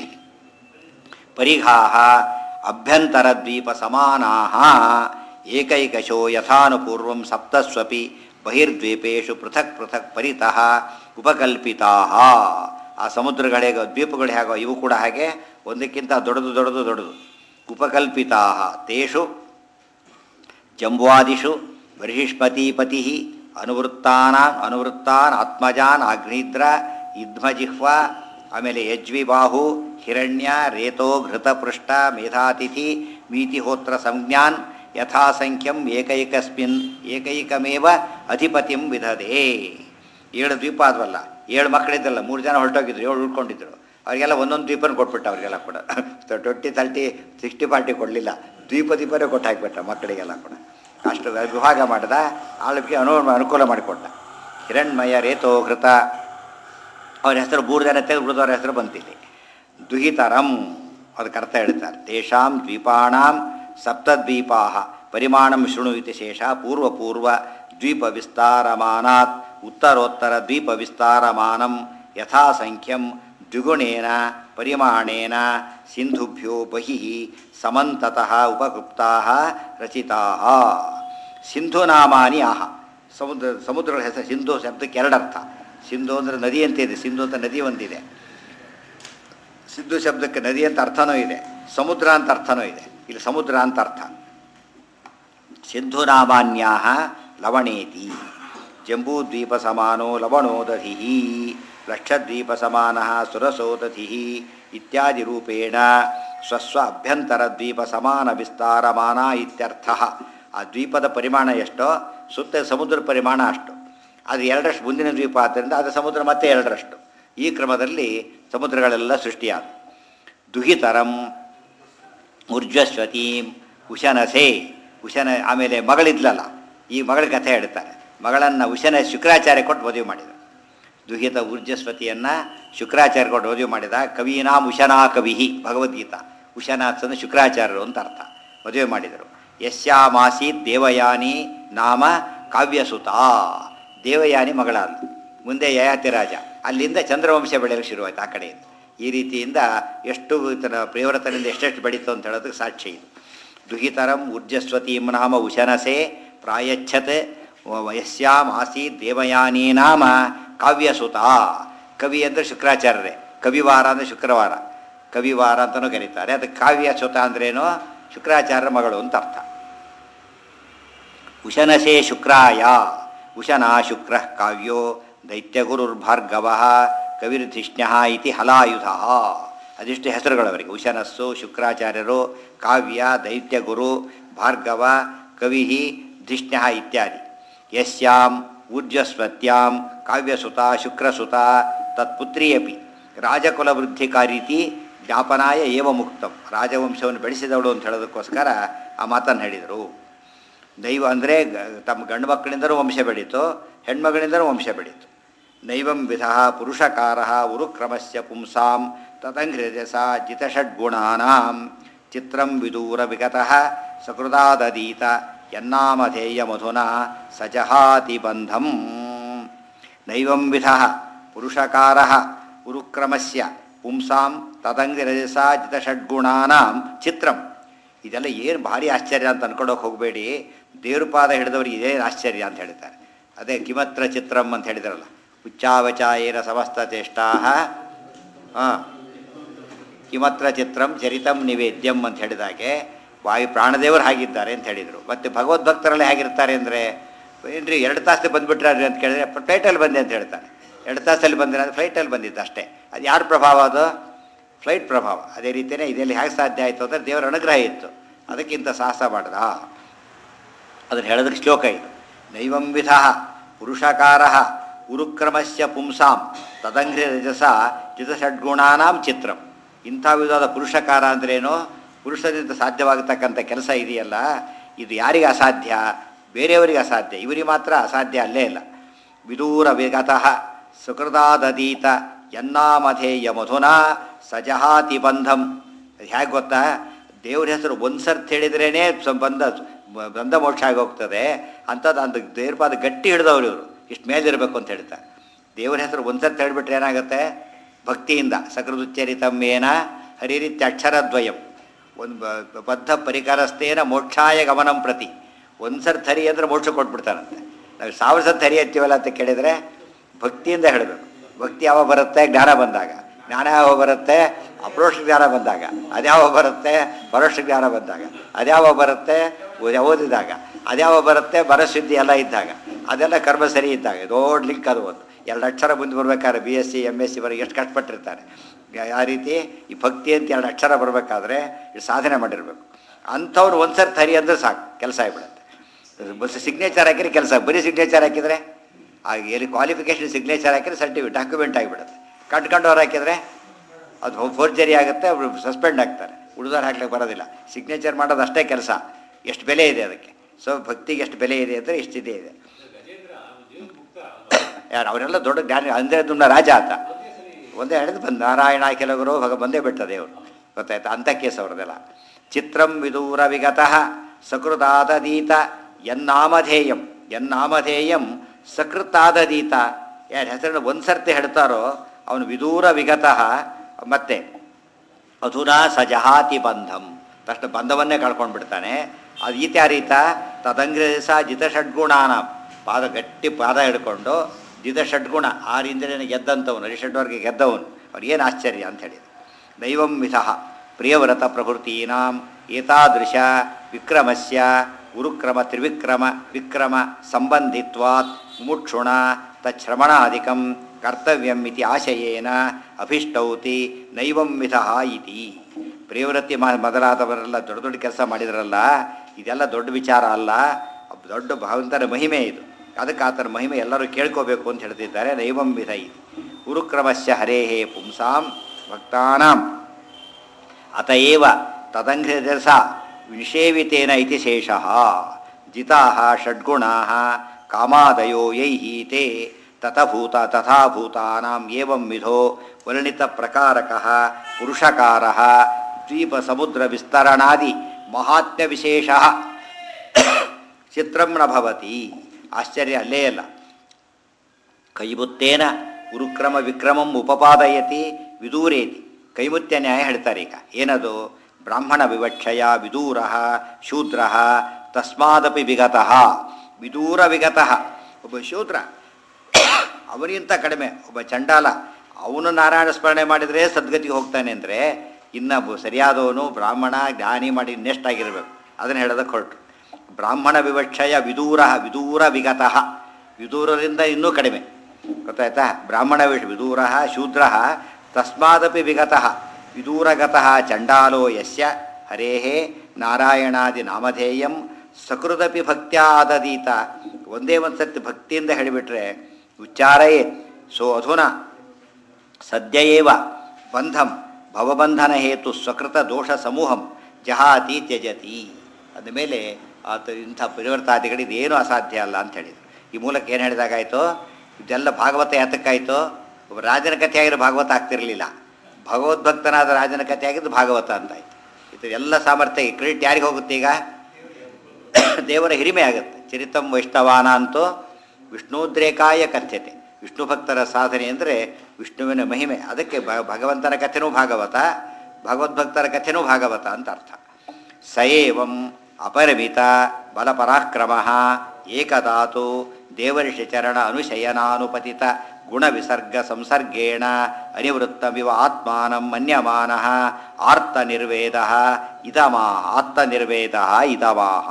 ಪರಿಘಾಹ ಅಭ್ಯಂತರದ್ವೀಪ ಸಮಾನಾಹ ಏಕೈಕಶೋ ಯಥಾನುಪೂರ್ವಂ ಸಪ್ತಸ್ವಪಿ ಬಹಿರ್ದ್ವೀಪೇಶು ಪೃಥಕ್ ಪೃಥಕ್ ಪರಿತಃ ಉಪಕಲ್ಪಿತಾ ಆ ಸಮುದ್ರಗಳೇ ದ್ವೀಪಗಳು ಹೇಗೋ ಇವು ಕೂಡ ಹಾಗೆ ಒಂದಕ್ಕಿಂತ ದೊಡ್ಡದು ದೊಡ್ಡದು ದೊಡ್ಡದು ಉಪಕಲ್ಪಿತಾ ತೇಷು ಜಂಬುವಾದಿಷು ಬೃಹಿಷ್ಪತಿಪತಿ ಅನುವೃತ್ತಾನ ಅನುವೃತ್ತಾನ್ ಆತ್ಮಜಾನ್ ಅಗ್ನಿದ್ರ ಇದ್ಮಜಿಹ್ವ ಆಮೇಲೆ ಯಜ್ವಿಬಾಹು ಹಿರಣ್ಯ ರೇತೋ ಘೃತಪೃಷ್ಟ ಮೇಧಾತಿಥಿ ಮೀತಿಹೋತ್ರ ಸಂಜ್ಞಾನ್ ಯಥಾಸಂಖ್ಯಂ ಏಕೈಕಸ್ಮಿನ್ ಏಕೈಕಮೇವ ಅಧಿಪತಿಂ ವಿಧದೆ ಏಳು ದ್ವೀಪ ಆದ್ವಲ್ಲ ಏಳು ಮಕ್ಕಳಿದ್ದಲ್ಲ ಮೂರು ಜನ ಹೊರಟೋಗಿದ್ರು ಏಳು ಉಳ್ಕೊಂಡಿದ್ರು ಅವರಿಗೆಲ್ಲ ಒಂದೊಂದು ದ್ವೀಪನ ಕೊಟ್ಬಿಟ್ಟ ಅವರಿಗೆಲ್ಲ ಕೂಡ ಟ್ವೆಂಟಿ ತರ್ಟಿ ಸಿಕ್ಸ್ಟಿ ಪಾರ್ಟಿ ಕೊಡಲಿಲ್ಲ ದ್ವೀಪ ದೀಪನೇ ಕೊಟ್ಟು ಹಾಕಿಬಿಟ್ಟ ಮಕ್ಕಳಿಗೆಲ್ಲ ಕೂಡ ಅಷ್ಟು ವಿಭಾಗ ಮಾಡಿದ ಆಳ್ವಿಕೆ ಅನು ಅನುಕೂಲ ಮಾಡಿಕೊಟ್ಟ ಹಿರಣ್ಮಯ ರೇತೋ ಘೃತ ಅವ್ರ ಹೆಸರು ಮೂರು ಜನ ತೆಗೆದು ಬಿಡಿದವ್ರ ಹೆಸರು ಬಂತಿಲ್ಲಿ ದುಹಿತರಂ ಅದಕ್ಕೆ ಅರ್ಥ ಹೇಳ್ತಾರೆ ತೇಷಾಂ ದ್ವೀಪಾಣಾಂ ಸಪ್ತದ್ವೀಪಾ ಪರಿಮಾಣಂ ಶೃಣು ಇತಿ ಶೇಷ ಪೂರ್ವಪೂರ್ವ ದ್ವೀಪ ವಿಸ್ತಾರಮಾನಾತ್ ಉತ್ತರೋತ್ತರ ದ್ವೀಪ ವಿಸ್ತಾರಮಾನಂ ಯಥಾಸಂಖ್ಯಂ ದ್ವಿಗುಣೇನ ಪರಿಮಾಣೇನ ಸಿಂಧುಭ್ಯೋ ಬಹಿಃ ಸಮಂತತಃ ಉಪಗುಪ್ತಾಃ ರಚಿತಾಃ ಸಿಂಧುನಾಮಾನಿ ಆಹ ಸಮುದ್ರ ಸಮುದ್ರಗಳ ಹೆಸರು ಸಿಂಧು ಶಬ್ದಕ್ಕೆ ಎರಡರ್ಥ ಸಿಂಧು ಅಂದರೆ ನದಿ ಅಂತ ಇದೆ ಸಿಂಧು ಅಂತ ನದಿ ಒಂದಿದೆ ಸಿಂಧು ಶಬ್ದಕ್ಕೆ ನದಿ ಅಂತ ಅರ್ಥನೂ ಇದೆ ಸಮುದ್ರ ಅಂತ ಅರ್ಥನೂ ಇದೆ ಇಲ್ಲಿ ಸಮುದ್ರ ಅಂತ ಅರ್ಥ ಸಿಂಧುನಾಮಾನ್ಯಾ ಲವಣೇತಿ ಜಂಬೂದ್ವೀಪ ಸಮಾನೋ ಲವಣೋ ದಧಿ ಲಕ್ಷದ್ವೀಪ ಸಮಾನ ಸುರಸೋ ದಧಿ ಇತ್ಯಾದಿ ರೂಪೇಣ ಸ್ವಸ್ವ ಅಭ್ಯಂತರ ದ್ವೀಪ ಸಮಾನ ವಿಸ್ತಾರಮಾನ ಇತ್ಯರ್ಥ ಆ ದ್ವೀಪದ ಪರಿಮಾಣ ಎಷ್ಟೋ ಸುತ್ತ ಸಮುದ್ರ ಪರಿಮಾಣ ಅಷ್ಟು ಅದು ಎರಡರಷ್ಟು ಮುಂದಿನ ದ್ವೀಪ ಆದ್ದರಿಂದ ಅದು ಸಮುದ್ರ ಮತ್ತೆ ಎರಡರಷ್ಟು ಈ ಕ್ರಮದಲ್ಲಿ ಸಮುದ್ರಗಳೆಲ್ಲ ಸೃಷ್ಟಿಯಾದ ದುಹಿತರಂ ಊರ್ಜ್ವಸ್ವತೀಂ ಉಶನಸೆ ಉಶನ ಆಮೇಲೆ ಮಗಳಿದ್ಲಲ್ಲ ಈ ಮಗಳ ಕಥೆ ಹೇಳ್ತಾರೆ ಮಗಳನ್ನು ಉಶನ ಶುಕ್ರಾಚಾರ್ಯ ಕೊಟ್ಟು ಮದುವೆ ಮಾಡಿದರು ದುಹಿತ ಊರ್ಜಸ್ವತಿಯನ್ನು ಶುಕ್ರಾಚಾರ್ಯ ಕೊಟ್ಟು ಮದುವೆ ಮಾಡಿದ ಕವೀನಾಂ ಉಶನಾ ಕವಿಹಿ ಭಗವದ್ಗೀತಾ ಉಶನಾಥನ ಶುಕ್ರಾಚಾರ್ಯರು ಅಂತ ಅರ್ಥ ಮದುವೆ ಮಾಡಿದರು ಯಸ್ಯಾಮಾಸಿ ದೇವಯಾನಿ ನಾಮ ಕಾವ್ಯಸುತ ದೇವಯಾನಿ ಮಗಳಾದ್ಲು ಮುಂದೆ ಯಯಾತಿ ರಾಜ ಅಲ್ಲಿಂದ ಚಂದ್ರವಂಶ ಬೆಳೆಯಲು ಶುರುವಾಯಿತು ಆ ಕಡೆಯಿಂದ ಈ ರೀತಿಯಿಂದ ಎಷ್ಟು ಈತನ ಪ್ರಿಯವ್ರತನಿಂದ ಎಷ್ಟೆಷ್ಟು ಬೆಳೀತು ಅಂತ ಹೇಳೋದಕ್ಕೆ ಸಾಕ್ಷಿ ಇದು ದುಹಿತರಂ ಊರ್ಜಸ್ವತೀಂ ನಾಮ ಉಶನಸೆ ಪ್ರಾಯಚ್ಛತ್ ಯಸ್ಯಾಂ ಆಸೀತ್ ದೇವಯಾನಿ ನಾಮ ಕಾವ್ಯಸುತ ಕವಿ ಅಂದರೆ ಶುಕ್ರಾಚಾರ್ಯರೇ ಕವಿವಾರ ಅಂದರೆ ಶುಕ್ರವಾರ ಕವಿವಾರ ಅಂತಲೂ ಕರೀತಾರೆ ಅದಕ್ಕೆ ಕಾವ್ಯಸುತ ಅಂದ್ರೇನು ಶುಕ್ರಾಚಾರ್ಯರ ಮಗಳು ಅಂತ ಅರ್ಥ ಉಶನಸೆ ಶುಕ್ರಾಯ ಉಶನಾ ಶುಕ್ರ ಕಾವ್ಯೋ ದೈತ್ಯಗುರುರ್ಭಾರ್ಗವ ಕವಿರ್ಧಿಷ್ಣ್ಯ ಇತಿ ಹಲಾಯುಧ ಅದಿಷ್ಟು ಹೆಸರುಗಳವರಿಗೆ ಉಶನಸ್ಸು ಶುಕ್ರಾಚಾರ್ಯರು ಕಾವ್ಯ ದೈತ್ಯಗುರು ಭಾರ್ಗವ ಕವಿ ಧಿಷ್ಣ್ಯ ಇತ್ಯಾದಿ ಯಸ್ಯಾಂ ಊರ್ಜಸ್ವತ್ಯಾಂ ಕಾವ್ಯಸುತ ಶುಕ್ರಸುತ ತತ್ಪುತ್ರಿ ಅಪಿ ರಾಜಕುಲವೃದ್ಧಿಕಾರೀತಿ ಜ್ಞಾಪನಾಯ ಏವ ಮುಕ್ತಂ ರಾಜವಂಶವನ್ನು ಬೆಳೆಸಿದವಳು ಅಂತ ಹೇಳೋದಕ್ಕೋಸ್ಕರ ಆ ಮಾತನ್ನು ಹೇಳಿದರು ದೈವ ಅಂದರೆ ತಮ್ಮ ಗಂಡು ಮಕ್ಕಳಿಂದಲೂ ವಂಶ ಬೆಳೀತು ಹೆಣ್ಮಗಳಿಂದಲೂ ವಂಶ ಬೆಳೀತು ನೈವಂ ವಿಧ ಪುರುಷಕಾರ ಉರುಕ್ರಮಸ್ಯ ಪುಂಸಾಂ ತದಂಘ್ರಜಸ ಜಿತಷಡ್ಗುಣಾನಾಂ ಚಿತ್ರಂ ವಿದೂರ ವಿಗತಃ ಸಕೃದಾದದೀತ ಯನ್ನಾಮಧೇಯ ಮಧುನಾ ಸಜಹಾತಿ ಬಂಧಂ ನೈವಂ ವಿಧ ಪುರುಷಕಾರ ಉರುಕ್ರಮಸ್ಯ ಪುಂಸಾಂ ತದಂಗಿರಜಸ ಜಿತಷಡ್ಗುಣಾನಾಂ ಚಿತ್ರಂ ಇದೆಲ್ಲ ಏನು ಭಾರಿ ಆಶ್ಚರ್ಯ ಅಂತ ಅನ್ಕೊಂಡೋಗಿ ಹೋಗಬೇಡಿ ದೇವ್ರ ಪಾದ ಹಿಡಿದವ್ರಿಗೆ ಇದೇನು ಆಶ್ಚರ್ಯ ಅಂತ ಹೇಳ್ತಾರೆ ಅದೇ ಕಿಮತ್ರ ಚಿತ್ರಂ ಅಂತ ಹೇಳಿದಾರಲ್ಲ ಉಚ್ಚಾವಚಾಯೇನ ಸಮಸ್ತ ಚೇಷ್ಟಾ ಹಾಂ ಕಿಮತ್ರ ಚಿತ್ರಂ ಚರಿತಂ ನಿವೇದ್ಯಂ ಅಂತ ಹೇಳಿದಾಗೆ ವಾಯು ಪ್ರಾಣದೇವರು ಹಾಗಿದ್ದಾರೆ ಅಂತ ಹೇಳಿದರು ಮತ್ತು ಭಗವದ್ಭಕ್ತರಲ್ಲಿ ಹೇಗಿರ್ತಾರೆ ಅಂದರೆ ಏನ್ರಿ ಎರಡು ತಾಸು ಬಂದುಬಿಟ್ರಿ ಅಂತ ಕೇಳಿದ್ರೆ ಫ್ಲೈಟಲ್ಲಿ ಬಂದೆ ಅಂತ ಹೇಳ್ತಾರೆ ಎರಡು ತಾಸಲ್ಲಿ ಬಂದಿರ ಅಂದರೆ ಫ್ಲೈಟಲ್ಲಿ ಬಂದಿದ್ದು ಅಷ್ಟೇ ಅದು ಯಾರ ಪ್ರಭಾವ ಅದು ಫ್ಲೈಟ್ ಪ್ರಭಾವ ಅದೇ ರೀತಿಯೇ ಇದೆಲ್ಲಿ ಹೇಗೆ ಸಾಧ್ಯ ಆಯಿತು ಅಂದರೆ ದೇವರ ಅನುಗ್ರಹ ಇತ್ತು ಅದಕ್ಕಿಂತ ಸಾಹಸ ಮಾಡ್ದ ಅದನ್ನು ಹೇಳೋದಕ್ಕೆ ಶ್ಲೋಕ ಇದು ನೈವಂ ವಿಧ ಪುರುಷಕಾರ ಉರುಕ್ರಮಸ್ಯ ಪುಂಸಾಂ ತದಂಗ್ರಿ ರಜಸ ಚಿತಷಡ್ಗುಣಾನಾಂ ಚಿತ್ರಂ ಇಂಥ ವಿಧವಾದ ಪುರುಷಕಾರ ಅಂದ್ರೇನು ಪುರುಷರಿಂದ ಸಾಧ್ಯವಾಗತಕ್ಕಂಥ ಕೆಲಸ ಇದೆಯಲ್ಲ ಇದು ಯಾರಿಗೆ ಅಸಾಧ್ಯ ಬೇರೆಯವರಿಗೆ ಅಸಾಧ್ಯ ಇವರಿಗೆ ಮಾತ್ರ ಅಸಾಧ್ಯ ಅಲ್ಲೇ ಇಲ್ಲ ವಿದೂರ ವಿಗತಃ ಸುಕೃತಾದೀತ ಯನ್ನಾಮಧೇಯ ಮಧುನಾ ಸಜಹಾತಿ ಬಂಧಂ ಹೇಗೆ ಗೊತ್ತಾ ದೇವ್ರ ಹೆಸರು ಒಂದು ಸರ್ತಿ ಹೇಳಿದ್ರೇ ಬಂದ ಬಂಧ ಮೋಕ್ಷ ಆಗಿ ಹೋಗ್ತದೆ ಅಂಥದ್ದು ಅಂದು ದೇವ್ರ ಪಾದ ಗಟ್ಟಿ ಹಿಡಿದವ್ರು ಇವರು ಇಷ್ಟು ಮೇಲಿರಬೇಕು ಅಂತ ಹೇಳ್ತಾರೆ ದೇವ್ರ ಹೆಸರು ಒಂದು ಸರ್ತಿ ಹೇಳಿಬಿಟ್ರೆ ಏನಾಗುತ್ತೆ ಭಕ್ತಿಯಿಂದ ಸಕೃದುಚ್ಚರಿತಂ ಏನ ಹರಿರಿತ್ಯ ಅಕ್ಷರದ್ವಯಂ ಒಂದು ಬ- ಬದ್ಧ ಪರಿಕರಸ್ತೇನ ಮೋಕ್ಷಾಯ ಗಮನಂ ಪ್ರತಿ ಒಂದು ಸರ್ತಿ ಹರಿ ಅಂದರೆ ಮೋಕ್ಷ ಕೊಟ್ಬಿಡ್ತಾನಂತೆ ನಾವು ಸಾವಿರ ಸರ್ತಿ ಹರಿ ಎತ್ತೀವಲ್ಲ ಅಂತ ಕೇಳಿದರೆ ಭಕ್ತಿಯಿಂದ ಹೇಳಬೇಕು ಭಕ್ತಿ ಯಾವಾಗ ಬರುತ್ತೆ ಜ್ಞಾನ ಬಂದಾಗ ಜ್ಞಾನ ಯಾವಾಗ ಬರುತ್ತೆ ಅಪ್ರೋಷ ಜ್ಞಾನ ಬಂದಾಗ ಅದ್ಯಾವ ಬರುತ್ತೆ ಪರೋಕ್ಷ ಜ್ಞಾನ ಬಂದಾಗ ಅದ್ಯಾವ ಬರುತ್ತೆ ಓ- ಓದಿದಾಗ ಅದ್ಯಾವ ಬರುತ್ತೆ ಬರಸಿದ್ಧಿ ಎಲ್ಲ ಇದ್ದಾಗ ಅದೆಲ್ಲ ಕರ್ಮ ಸರಿ ಇದ್ದಾಗ ದೊಡ್ಡ ಲಿಂಕ್ ಅದು ಒಂದು ಎರಡು ಅಕ್ಷರ ಮುಂದೆ ಬರ್ಬೇಕಾದ್ರೆ B S C M S C ಬರೀ ಎಷ್ಟು ಕಷ್ಟಪಟ್ಟಿರ್ತಾರೆ ಯಾ- ಯಾವ ರೀತಿ ಈ ಭಕ್ತಿ ಅಂತ ಎರಡು ಅಕ್ಷರ ಬರಬೇಕಾದ್ರೆ ಇಷ್ಟು ಸಾಧನೆ ಮಾಡಿರಬೇಕು ಅಂಥವ್ರು ಒಂದು ಸರ್ತಿ ಹರಿ ಅಂದ್ರೆ ಸಾಕು ಕೆಲಸ ಆಗಿಬಿಡುತ್ತೆ ಬಸ್ ಸಿಗ್ನೇಚರ್ ಹಾಕಿದ್ರೆ ಕೆಲಸ ಬರೀ ಸಿಗ್ನೇಚರ್ ಹಾಕಿದರೆ ಆಗ ಎಲ್ಲಿ ಕ್ವಾಲಿಫಿಕೇಷನ್ ಸಿಗ್ನೇಚರ್ ಹಾಕಿದ್ರೆ ಸರ್ಟಿಫಿಕೇಟ್ ಡಾಕ್ಯುಮೆಂಟ್ ಆಗಿಬಿಡುತ್ತೆ ಕಟ್ಕೊಂಡವ್ರು ಹಾಕಿದರೆ ಅದು ಫೋರ್ಜರಿ ಆಗುತ್ತೆ ಅವರು ಸಸ್ಪೆಂಡ್ ಆಗ್ತಾರೆ ಉಳಿದವ್ರು ಹಾಕ್ಲಿಕ್ಕೆ ಬರೋದಿಲ್ಲ ಸಿಗ್ನೇಚರ್ ಮಾಡೋದು ಅಷ್ಟೇ ಕೆಲಸ ಎಷ್ಟು ಬೆಲೆ ಇದೆ ಅದಕ್ಕೆ ಸೊ ಭಕ್ತಿಗೆ ಎಷ್ಟು ಬೆಲೆ ಇದೆ ಅಂದರೆ ಇಷ್ಟಿದೆ ಇದೆ ಯಾರು ಅವರೆಲ್ಲ ದೊಡ್ಡ ಜ್ಞಾನಿ ಅಂದರೆ ದುಂಡ ರಾಜ ಆತ ಒಂದೇ ಹೇಳಿದ್ ಬಂದು ನಾರಾಯಣ ಕೆಲವರು ಭಗ ಬಂದೇ ಬಿಟ್ಟ ದೇವರು ಗೊತ್ತಾಯ್ತಾ ಅಂಥ ಕೇಸ್ ಅವ್ರದ್ದೆಲ್ಲ ಚಿತ್ರಂ ವಿದೂರ ವಿಗತಃ ಸಕೃತಾದದೀತ ಯನ್ನಾಮಧೇಯಂ ಯನ್ನಾಮಧೇಯಂ ಸಕೃತಾದದೀತ ಯಾರ ಹೆಸರನ್ನು ಒಂದು ಸರ್ತಿ ಹೇಳ್ತಾರೋ ಅವನು ವಿದೂರ ವಿಗತಃ ಮತ್ತೆ ಅಧುನಾ ಸಜಹಾತಿ ಬಂಧಂ ತಕ್ಷಣ ಬಂಧವನ್ನೇ ಕಳ್ಕೊಂಡು ಬಿಡ್ತಾನೆ ಅದು ಈತ ಯಾರೀತ ತದಂಗ್ರಸ ಜಿತ ಷಡ್ಗುಣಾನ ಪಾದ ಗಟ್ಟಿ ಪಾದ ಹಿಡ್ಕೊಂಡು ಜಿತ ಷಡ್ಗುಣ ಆರಿಂದ್ರೇನ ಗೆದ್ದಂಥವನು ಹರಿಷಡ್ವರ್ಗೆ ಗೆದ್ದವನು ಅವ್ರಿಗೇನು ಆಶ್ಚರ್ಯ ಅಂತ ಹೇಳಿದ್ರು ದೈವಂ ವಿಧಃ ಪ್ರಿಯವ್ರತ ಪ್ರಭೃತೀನಾಂ ಏತಾದೃಶ ವಿಕ್ರಮಸ್ಯ ಗುರುಕ್ರಮ ತ್ರಿವಿಕ್ರಮ ವಿಕ್ರಮ ಸಂಬಂಧಿತ್ವಾತ್ ಮುಮುಕ್ಷುಣ ತಚ್ಶ್ರಮಣಾಧಿಕಂ ಕರ್ತವ್ಯಂ ಇತಿ ಆಶಯೇನ ಅಭಿಷ್ಟೌತಿ ನೈವಂ ವಿಧಃ ಇತಿ ಪ್ರಿಯವೃತ್ತಿ ಮ ಮೊದಲಾದವರೆಲ್ಲ ದೊಡ್ಡ ದೊಡ್ಡ ಕೆಲಸ ಮಾಡಿದ್ರಲ್ಲ ಇದೆಲ್ಲ ದೊಡ್ಡ ವಿಚಾರ ಅಲ್ಲ ಅಬ್ ದೊಡ್ಡ ಭಗವಂತನ ಮಹಿಮೆ ಇದು ಅದಕ್ಕೆ ಆತನ ಮಹಿಮೆ ಎಲ್ಲರೂ ಕೇಳ್ಕೋಬೇಕು ಅಂತ ಹೇಳ್ತಿದ್ದಾರೆ ನೈವಂ ವಿಧ ಇತಿ ಗುರುಕ್ರಮಸ್ಯ ಹರೇಹೇ ಪುಂಸಾಂ ಭಕ್ತಾನಾಂ ಅತಏವ ತದಂಘ್ರಸ ನಿಷೇವಿತೇನ ಇತಿ ಶೇಷಃ ಜಿತಾಃ ಷಡ್ಗುಣಾಃ ಕಾಮಾದಯೋ ಯೈಹೀತೆ ತಥಭೂತ ತಥಾಭೂತಾನಾಂ ಏವಂ ವಿಧೋ ವರ್ಣಿತಪ್ರಕಾರಕಃ ಪುರುಷಕಾರಃ ದ್ವೀಪಸಮುದ್ರವಿಸ್ತರಣಾದಿ ಮಹಾತ್ಮ್ಯವಿಶೇಷಃ ಚಿತ್ರಂ ನ ಭವತಿ ಆಶ್ಚರ್ಯ ಅಲ್ಲೇ ಅಲ್ಲ ಕೈಮುತ್ತೇನ ಉರುಕ್ರಮ ವಿಕ್ರಮಂ ಉಪಪಾದಯತಿ ವಿದೂರೇತಿ ಕೈಮುತ್ಯ ನ್ಯಾಯ ಹೇಳ್ತಾರೆ ಈಗ ಏನದು ಬ್ರಾಹ್ಮಣ ವಿವಕ್ಷಯ ವಿದೂರ ಶೂದ್ರ ತಸ್ಮಾದಪಿ ವಿಗತಃ ವಿದೂರ ವಿಗತಃ ಒಬ್ಬ ಶೂದ್ರ ಅವನಿಗಿಂತ ಕಡಿಮೆ ಒಬ್ಬ ಚಂಡಾಲ ಅವನು ನಾರಾಯಣ ಸ್ಮರಣೆ ಮಾಡಿದರೆ ಸದ್ಗತಿಗೆ ಹೋಗ್ತಾನೆ ಅಂದರೆ ಇನ್ನೊಬ್ಬ ಸರಿಯಾದವನು ಬ್ರಾಹ್ಮಣ ಜ್ಞಾನಿ ಮಾಡಿ ಇನ್ನೆಸ್ಟ್ ಆಗಿರಬೇಕು ಅದನ್ನು ಹೇಳೋದಕ್ಕೆ ಹೊರಟು ಬ್ರಾಹ್ಮಣ ವಿವಕ್ಷಯ ವಿದೂರ ವಿದೂರ ವಿಗತಃ ವಿದೂರರಿಂದ ಇನ್ನೂ ಕಡಿಮೆ ಗೊತ್ತಾಯ್ತಾ ಬ್ರಾಹ್ಮಣ ವಿಷ ವಿದೂರ ಶೂದ್ರ ತಸ್ಮಾದಪಿ ವಿಗತಃ ವಿದೂರಗತಃ ಚಂಡಾಲೋ ಯಸ್ಯ ಹರೇಹೇ ನಾರಾಯಣಾದಿ ನಾಮಧೇಯಂ ಸಕೃದಪಿ ಭಕ್ತ್ಯಾ ಆದದೀತ ಒಂದೇ ಒಂದು ಸತಿ ಭಕ್ತಿಯಿಂದ ಹೇಳಿಬಿಟ್ರೆ ಉಚ್ಚಾರಯೇ ಸೋ ಅಧುನಾ ಸದ್ಯ ಏವ ಬಂಧಂ ಭವಬಂಧನ ಹೇತು ಸ್ವಕೃತ ದೋಷ ಸಮೂಹಂ ಜಹಾತಿ ತ್ಯಜತಿ ಅಂದಮೇಲೆ ಆತ ಇಂಥ ಪರಿವರ್ತಾದಿಗಳು ಇದೇನು ಅಸಾಧ್ಯ ಅಲ್ಲ ಅಂತ ಹೇಳಿದರು ಈ ಮೂಲಕ ಏನು ಹೇಳಿದಾಗಾಯಿತು ಇದೆಲ್ಲ ಭಾಗವತ ಯಾತಕ್ಕಾಯಿತು ಒಬ್ಬ ರಾಜನ ಕಥೆ ಆಗಿರೋ ಭಾಗವತ ಆಗ್ತಿರಲಿಲ್ಲ ಭಗವದ್ಭಕ್ತನಾದ ರಾಜನ ಕಥೆ ಆಗಿದ್ದು ಭಾಗವತ ಅಂತಾಯ್ತು ಇದು ಎಲ್ಲ ಸಾಮರ್ಥ್ಯ ಕ್ರೆಡಿಟ್ ಯಾರಿಗೆ ಹೋಗುತ್ತೆ ಈಗ ದೇವರ ಹಿರಿಮೆ ಆಗುತ್ತೆ ಚರಿತಂ ವೈಷ್ಣವಾನ ಅಂತೂ ವಿಷ್ಣುದ್ರೇಕಾಯ ಕಥ್ಯತೆ ವಿಷ್ಣು ಭಕ್ತರ ಸಾಧನೆ ಅಂದರೆ ವಿಷ್ಣುವಿನ ಮಹಿಮೆ ಅದಕ್ಕೆ ಭ- ಭಗವಂತನ ಕಥೆನೂ ಭಾಗವತ ಭಗವದ್ಭಕ್ತರ ಕಥೆನೂ ಭಾಗವತ ಅಂತ ಅರ್ಥ ಸಯೇವಂ ಅಪರಿಮಿತ ಬಲಪರಾಕ್ರಮ ಏಕದಾತು ದೇವರ್ಷಿ ಚರಣ ಅನುಶಯನಾನುಪತಿತ ಗುಣವಿಸರ್ಗ ಸಂಸರ್ಗೇಣ ಅನಿವೃತ್ತಮಿವ ಆತ್ಮಾನಂ ಮನ್ಯಮಾನ ಆರ್ತ ನಿರ್ವೇದ ಇದಮಾ ಆರ್ತ ನಿರ್ವೇದ ಇದವಾಹ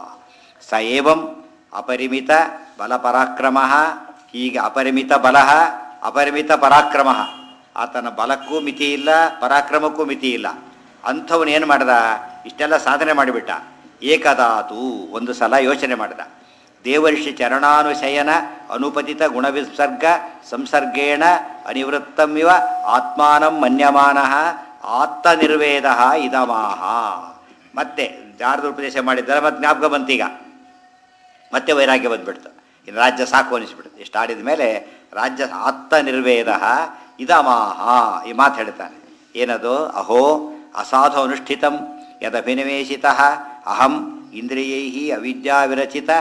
ಸ ಏವಂ ಅಪರಿಮಿತ ಬಲಪರಾಕ್ರಮ ಹೀಗೆ ಅಪರಿಮಿತ ಬಲ ಅಪರಿಮಿತ ಪರಾಕ್ರಮ ಆತನ ಬಲಕ್ಕೂ ಮಿತಿ ಇಲ್ಲ ಪರಾಕ್ರಮಕ್ಕೂ ಮಿತಿ ಇಲ್ಲ ಅಂಥವನು ಏನು ಮಾಡ್ದ ಇಷ್ಟೆಲ್ಲ ಸಾಧನೆ ಮಾಡಿಬಿಟ್ಟ ಏಕದಾತು ಒಂದು ಸಲ ಯೋಚನೆ ಮಾಡಿದ ದೇವರ್ಷಿ ಚರಣಾನುಶಯನ ಅನುಪತಿತ ಗುಣವಿಸರ್ಗ ಸಂಸರ್ಗೇಣ ಅನಿವೃತ್ತಮಿವ ಆತ್ಮಾನಂ ಮನ್ಯಮಾನ ಆತ್ತ ನಿರ್ವೇದ ಇದಮಾಹ ಮತ್ತೆ ಜಾರದ ಉಪದೇಶ ಮಾಡಿದ್ದಾರೆ ಮತ್ತೆ ಜ್ಞಾಪಕ ಬಂತೀಗ ಮತ್ತೆ ವೈರಾಗ್ಯ ಬಂದ್ಬಿಡ್ತು ಇನ್ನು ರಾಜ್ಯ ಸಾಕು ಅನಿಸ್ಬಿಡ್ತು ಇಷ್ಟು ಆಡಿದ ಮೇಲೆ ರಾಜ್ಯ ಆತ್ತ ನಿರ್ವೇದ ಇದಮಾಹ ಈ ಮಾತು ಹೇಳ್ತಾನೆ ಏನದು ಅಹೋ ಅಸಾಧು ಅನುಷ್ಠಿತಂ ಯದಭಿನಿವೇಶಿತ ಅಹಂ ಇಂದ್ರಿಯೈ ಅವಿದ್ಯಾವಿರಚಿತ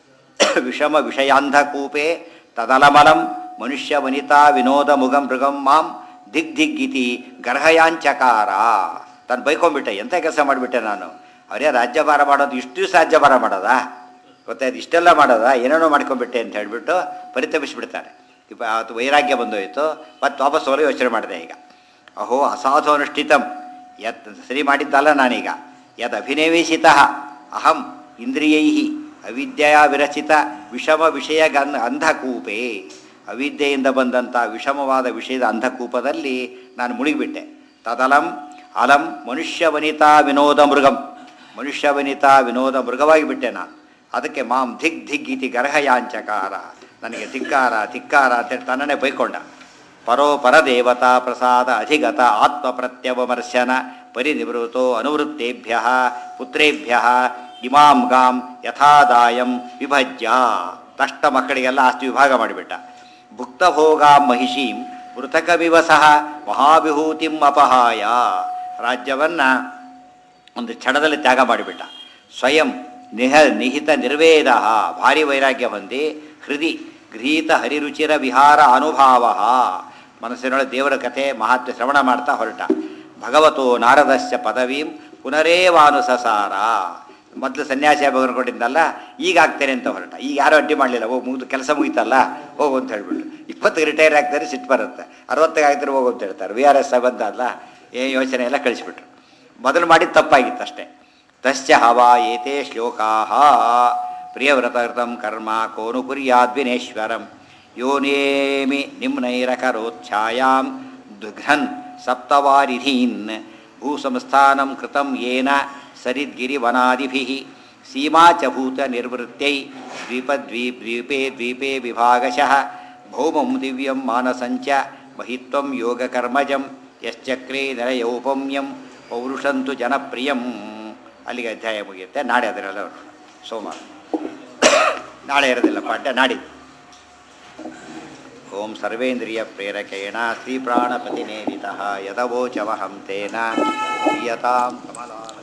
ವಿಷಮ ವಿಷಯಾಂಧಕೂಪೆ ತದಲಮಲಂ ಮನುಷ್ಯ ವನಿತಾ ವಿನೋದ ಮುಗಂ ಮೃಗಂ ಮಾಂ ದಿಗ್ ದಿಗ್ಗಿತಿ ಗರ್ಹಯಾಂಚಕಾರ ತಾನು ಬೈಕೊಂಡ್ಬಿಟ್ಟೆ ಎಂಥ ಕೆಲಸ ಮಾಡಿಬಿಟ್ಟೆ ನಾನು ಅವರೇ ರಾಜ್ಯಭಾರ ಮಾಡೋದು ಇಷ್ಟು ದಿವಸ ರಾಜ್ಯಭಾರ ಮಾಡೋದಾ ಗೊತ್ತಾಯ್ತು ಇಷ್ಟೆಲ್ಲ ಮಾಡೋದಾ ಏನೇನೋ ಮಾಡ್ಕೊಂಡ್ಬಿಟ್ಟೆ ಅಂತ ಹೇಳಿಬಿಟ್ಟು ಪರಿತಪಿಸ್ಬಿಡ್ತಾನೆ ಇಪ್ಪ ಅದು ವೈರಾಗ್ಯ ಬಂದೋಯ್ತು ಮತ್ತು ವಾಪಸ್ ಹೋಗಲು ಯೋಚನೆ ಮಾಡಿದೆ ಈಗ ಅಹೋ ಅಸಾಧು ಅನುಷ್ಠಿತಂ ಯತ್ ಸರಿ ಮಾಡಿದ್ದಲ್ಲ ನಾನೀಗ ಯದ್ ಅಭಿನವೇಶಿತ ಅಹಂ ಇಂದ್ರಿಯೈ ಅವಿದ್ಯೆಯ ವಿರಚಿತ ವಿಷಮ ವಿಷಯ ಗನ್ ಅಂಧಕೂಪೆ ಅವಿದ್ಯೆಯಿಂದ ಬಂದಂಥ ವಿಷಮವಾದ ವಿಷಯದ ಅಂಧಕೂಪದಲ್ಲಿ ನಾನು ಮುಳುಗಿಬಿಟ್ಟೆ ತದಲಂ ಅಲಂ ಮನುಷ್ಯ ವನಿತಾ ವಿನೋದ ಮೃಗಂ ಮನುಷ್ಯ ವನಿತಾ ವಿನೋದ ಮೃಗವಾಗಿ ಬಿಟ್ಟೆ ನಾನು ಅದಕ್ಕೆ ಮಾಂ ಧಿಗ್ ಧಿಗ್ ಇತಿ ಗರ್ಹಯಾಂಚಕಾರ ನನಗೆ ಧಿಕ್ಕಾರ ಧಿಕ್ಕಾರ ಅಂತೇಳಿ ತನ್ನನ್ನೇ ಬೈಕೊಂಡ ಪರೋ ಪರದೇವತಾ ಪ್ರಸಾದ ಅಧಿಗತ ಆತ್ಮ ಪ್ರತ್ಯವಮರ್ಶನ ಪರಿನಿವೃತೋ ಅನುವೃತ್ತೇಭ್ಯ ಪುತ್ರೇಭ್ಯ ಇಮಾಂ ಗಾಂ ಯಥಾದಾಯಂ ವಿಭಜ್ಯ ತಷ್ಟ ಮಕ್ಕಳಿಗೆಲ್ಲ ಆಸ್ತಿ ವಿಭಾಗ ಮಾಡಿಬಿಟ್ಟ ಭುಕ್ತಭೋಗಾಂ ಮಹಿಷೀಂ ಮೃತಕವಿವ ಸಹ ಮಹಾವಿಭೂತಿಂ ಅಪಹಾಯ ರಾಜ್ಯವನ್ನು ಒಂದು ಕ್ಷಣದಲ್ಲಿ ತ್ಯಾಗ ಮಾಡಿಬಿಟ್ಟ ಸ್ವಯಂ ನಿಹ ನಿಹಿತ ನಿರ್ವೇದ ಭಾರಿ ವೈರಾಗ್ಯ ಹೊಂದಿ ಹೃದಿ ಗೃಹೀತ ಹರಿರುಚಿರ ವಿಹಾರ ಅನುಭಾವ ಮನಸ್ಸಿನೊಳಗೆ ದೇವರ ಕಥೆ ಮಹಾತ್ಮ ಶ್ರವಣ ಮಾಡ್ತಾ ಹೊರಟ ಭಗವತೋ ನಾರದಸ್ಯ ಪದವೀಂ ಪುನರೇವಾನುಸಸಾರ ಮೊದಲು ಸನ್ಯಾಸಿ ಕೊಟ್ಟಿದ್ದಲ್ಲ ಈಗ ಆಗ್ತೇನೆ ಅಂತ ಹೊರಟ ಈಗ ಯಾರು ಅಡ್ಡಿ ಮಾಡಲಿಲ್ಲ ಹೋಗಿ ಮುಗಿದು ಕೆಲಸ ಮುಗೀತಲ್ಲ ಹೋಗು ಅಂತ ಹೇಳ್ಬಿಟ್ಟು ಇಪ್ಪತ್ತಿಗೆ ರಿಟೈರ್ ಆಗ್ತಾರೆ ಸಿಟ್ಟು ಬರುತ್ತೆ ಅರವತ್ತಿಗೆ ಆಗ್ತಾರೆ ಹೋಗು ಅಂತ ಹೇಳ್ತಾರೆ ವಿ ಆರ್ ಎಸ್ ಬಂದ ಅಲ್ಲ ಏ ಯೋಚನೆ ಎಲ್ಲ ಕಳಿಸ್ಬಿಟ್ರು ಮೊದಲು ಮಾಡಿದ ತಪ್ಪಾಗಿತ್ತು ಅಷ್ಟೇ ತಸ್ಯ ಹವಾ ಏತೆ ಶ್ಲೋಕಾ ಪ್ರಿಯವ್ರತಕೃತಂ ಕರ್ಮ ಕೋನು ಕುರ್ಯಾದ್ವಿನೇಶ್ವರಂ ಯೋನೇಮಿ ನಿಮ್ನೈರಕರೋಚ್ಛಾಯಾಂ ದುಘ್ರನ್ ಸಪ್ತವಾರಿಧೀನ್ ಭೂಸಂಸ್ಥಾನಂ ಕೃತಂ ಯೇನ ಸರಿದ್ಗಿರಿವನಾದಿಭಿಃ ಸೀಮಾ ಚ ಭೂತ ನಿರ್ವೃತ್ಯೈ ದ್ವೀಪದ್ವೀಪ್ ದ್ವೀಪೇ ದ್ವೀಪೇ ವಿಭಾಗಶಃ ಭೌಮಂ ದಿವ್ಯಂ ಮಾನಸಂಚ ಮಹಿತ್ವಂ ಯೋಗಕರ್ಮಜಂ ಯಶ್ಚಕ್ರೇ ನರಯೌಪಮ್ಯಂ ಪೌರುಷಂತು ಜನಪ್ರಿಯಂ ಅಲ್ಲಿಗೆ ಅಧ್ಯಾಯ ಮುಗಿಯುತ್ತೆ ನಾಳೆ ಅದರೆಲ್ಲ ಹೊರಡೋಣ. ಸೋಮವಾರ ನಾಳೆ ಇರೋದಿಲ್ಲ ಪಾಠ ನಾಡಿದ್ದು ಓಂ ಸರ್ವೇಂದ್ರಿಯ ಪ್ರೇರಕೇಣ ಶ್ರೀ ಪ್ರಾಣಪತಿನೇರಿತ ಯದವೋಚಮಹಂ ತೇನ ಪ್ರಿಯತಾಂ ಕಮಲಾ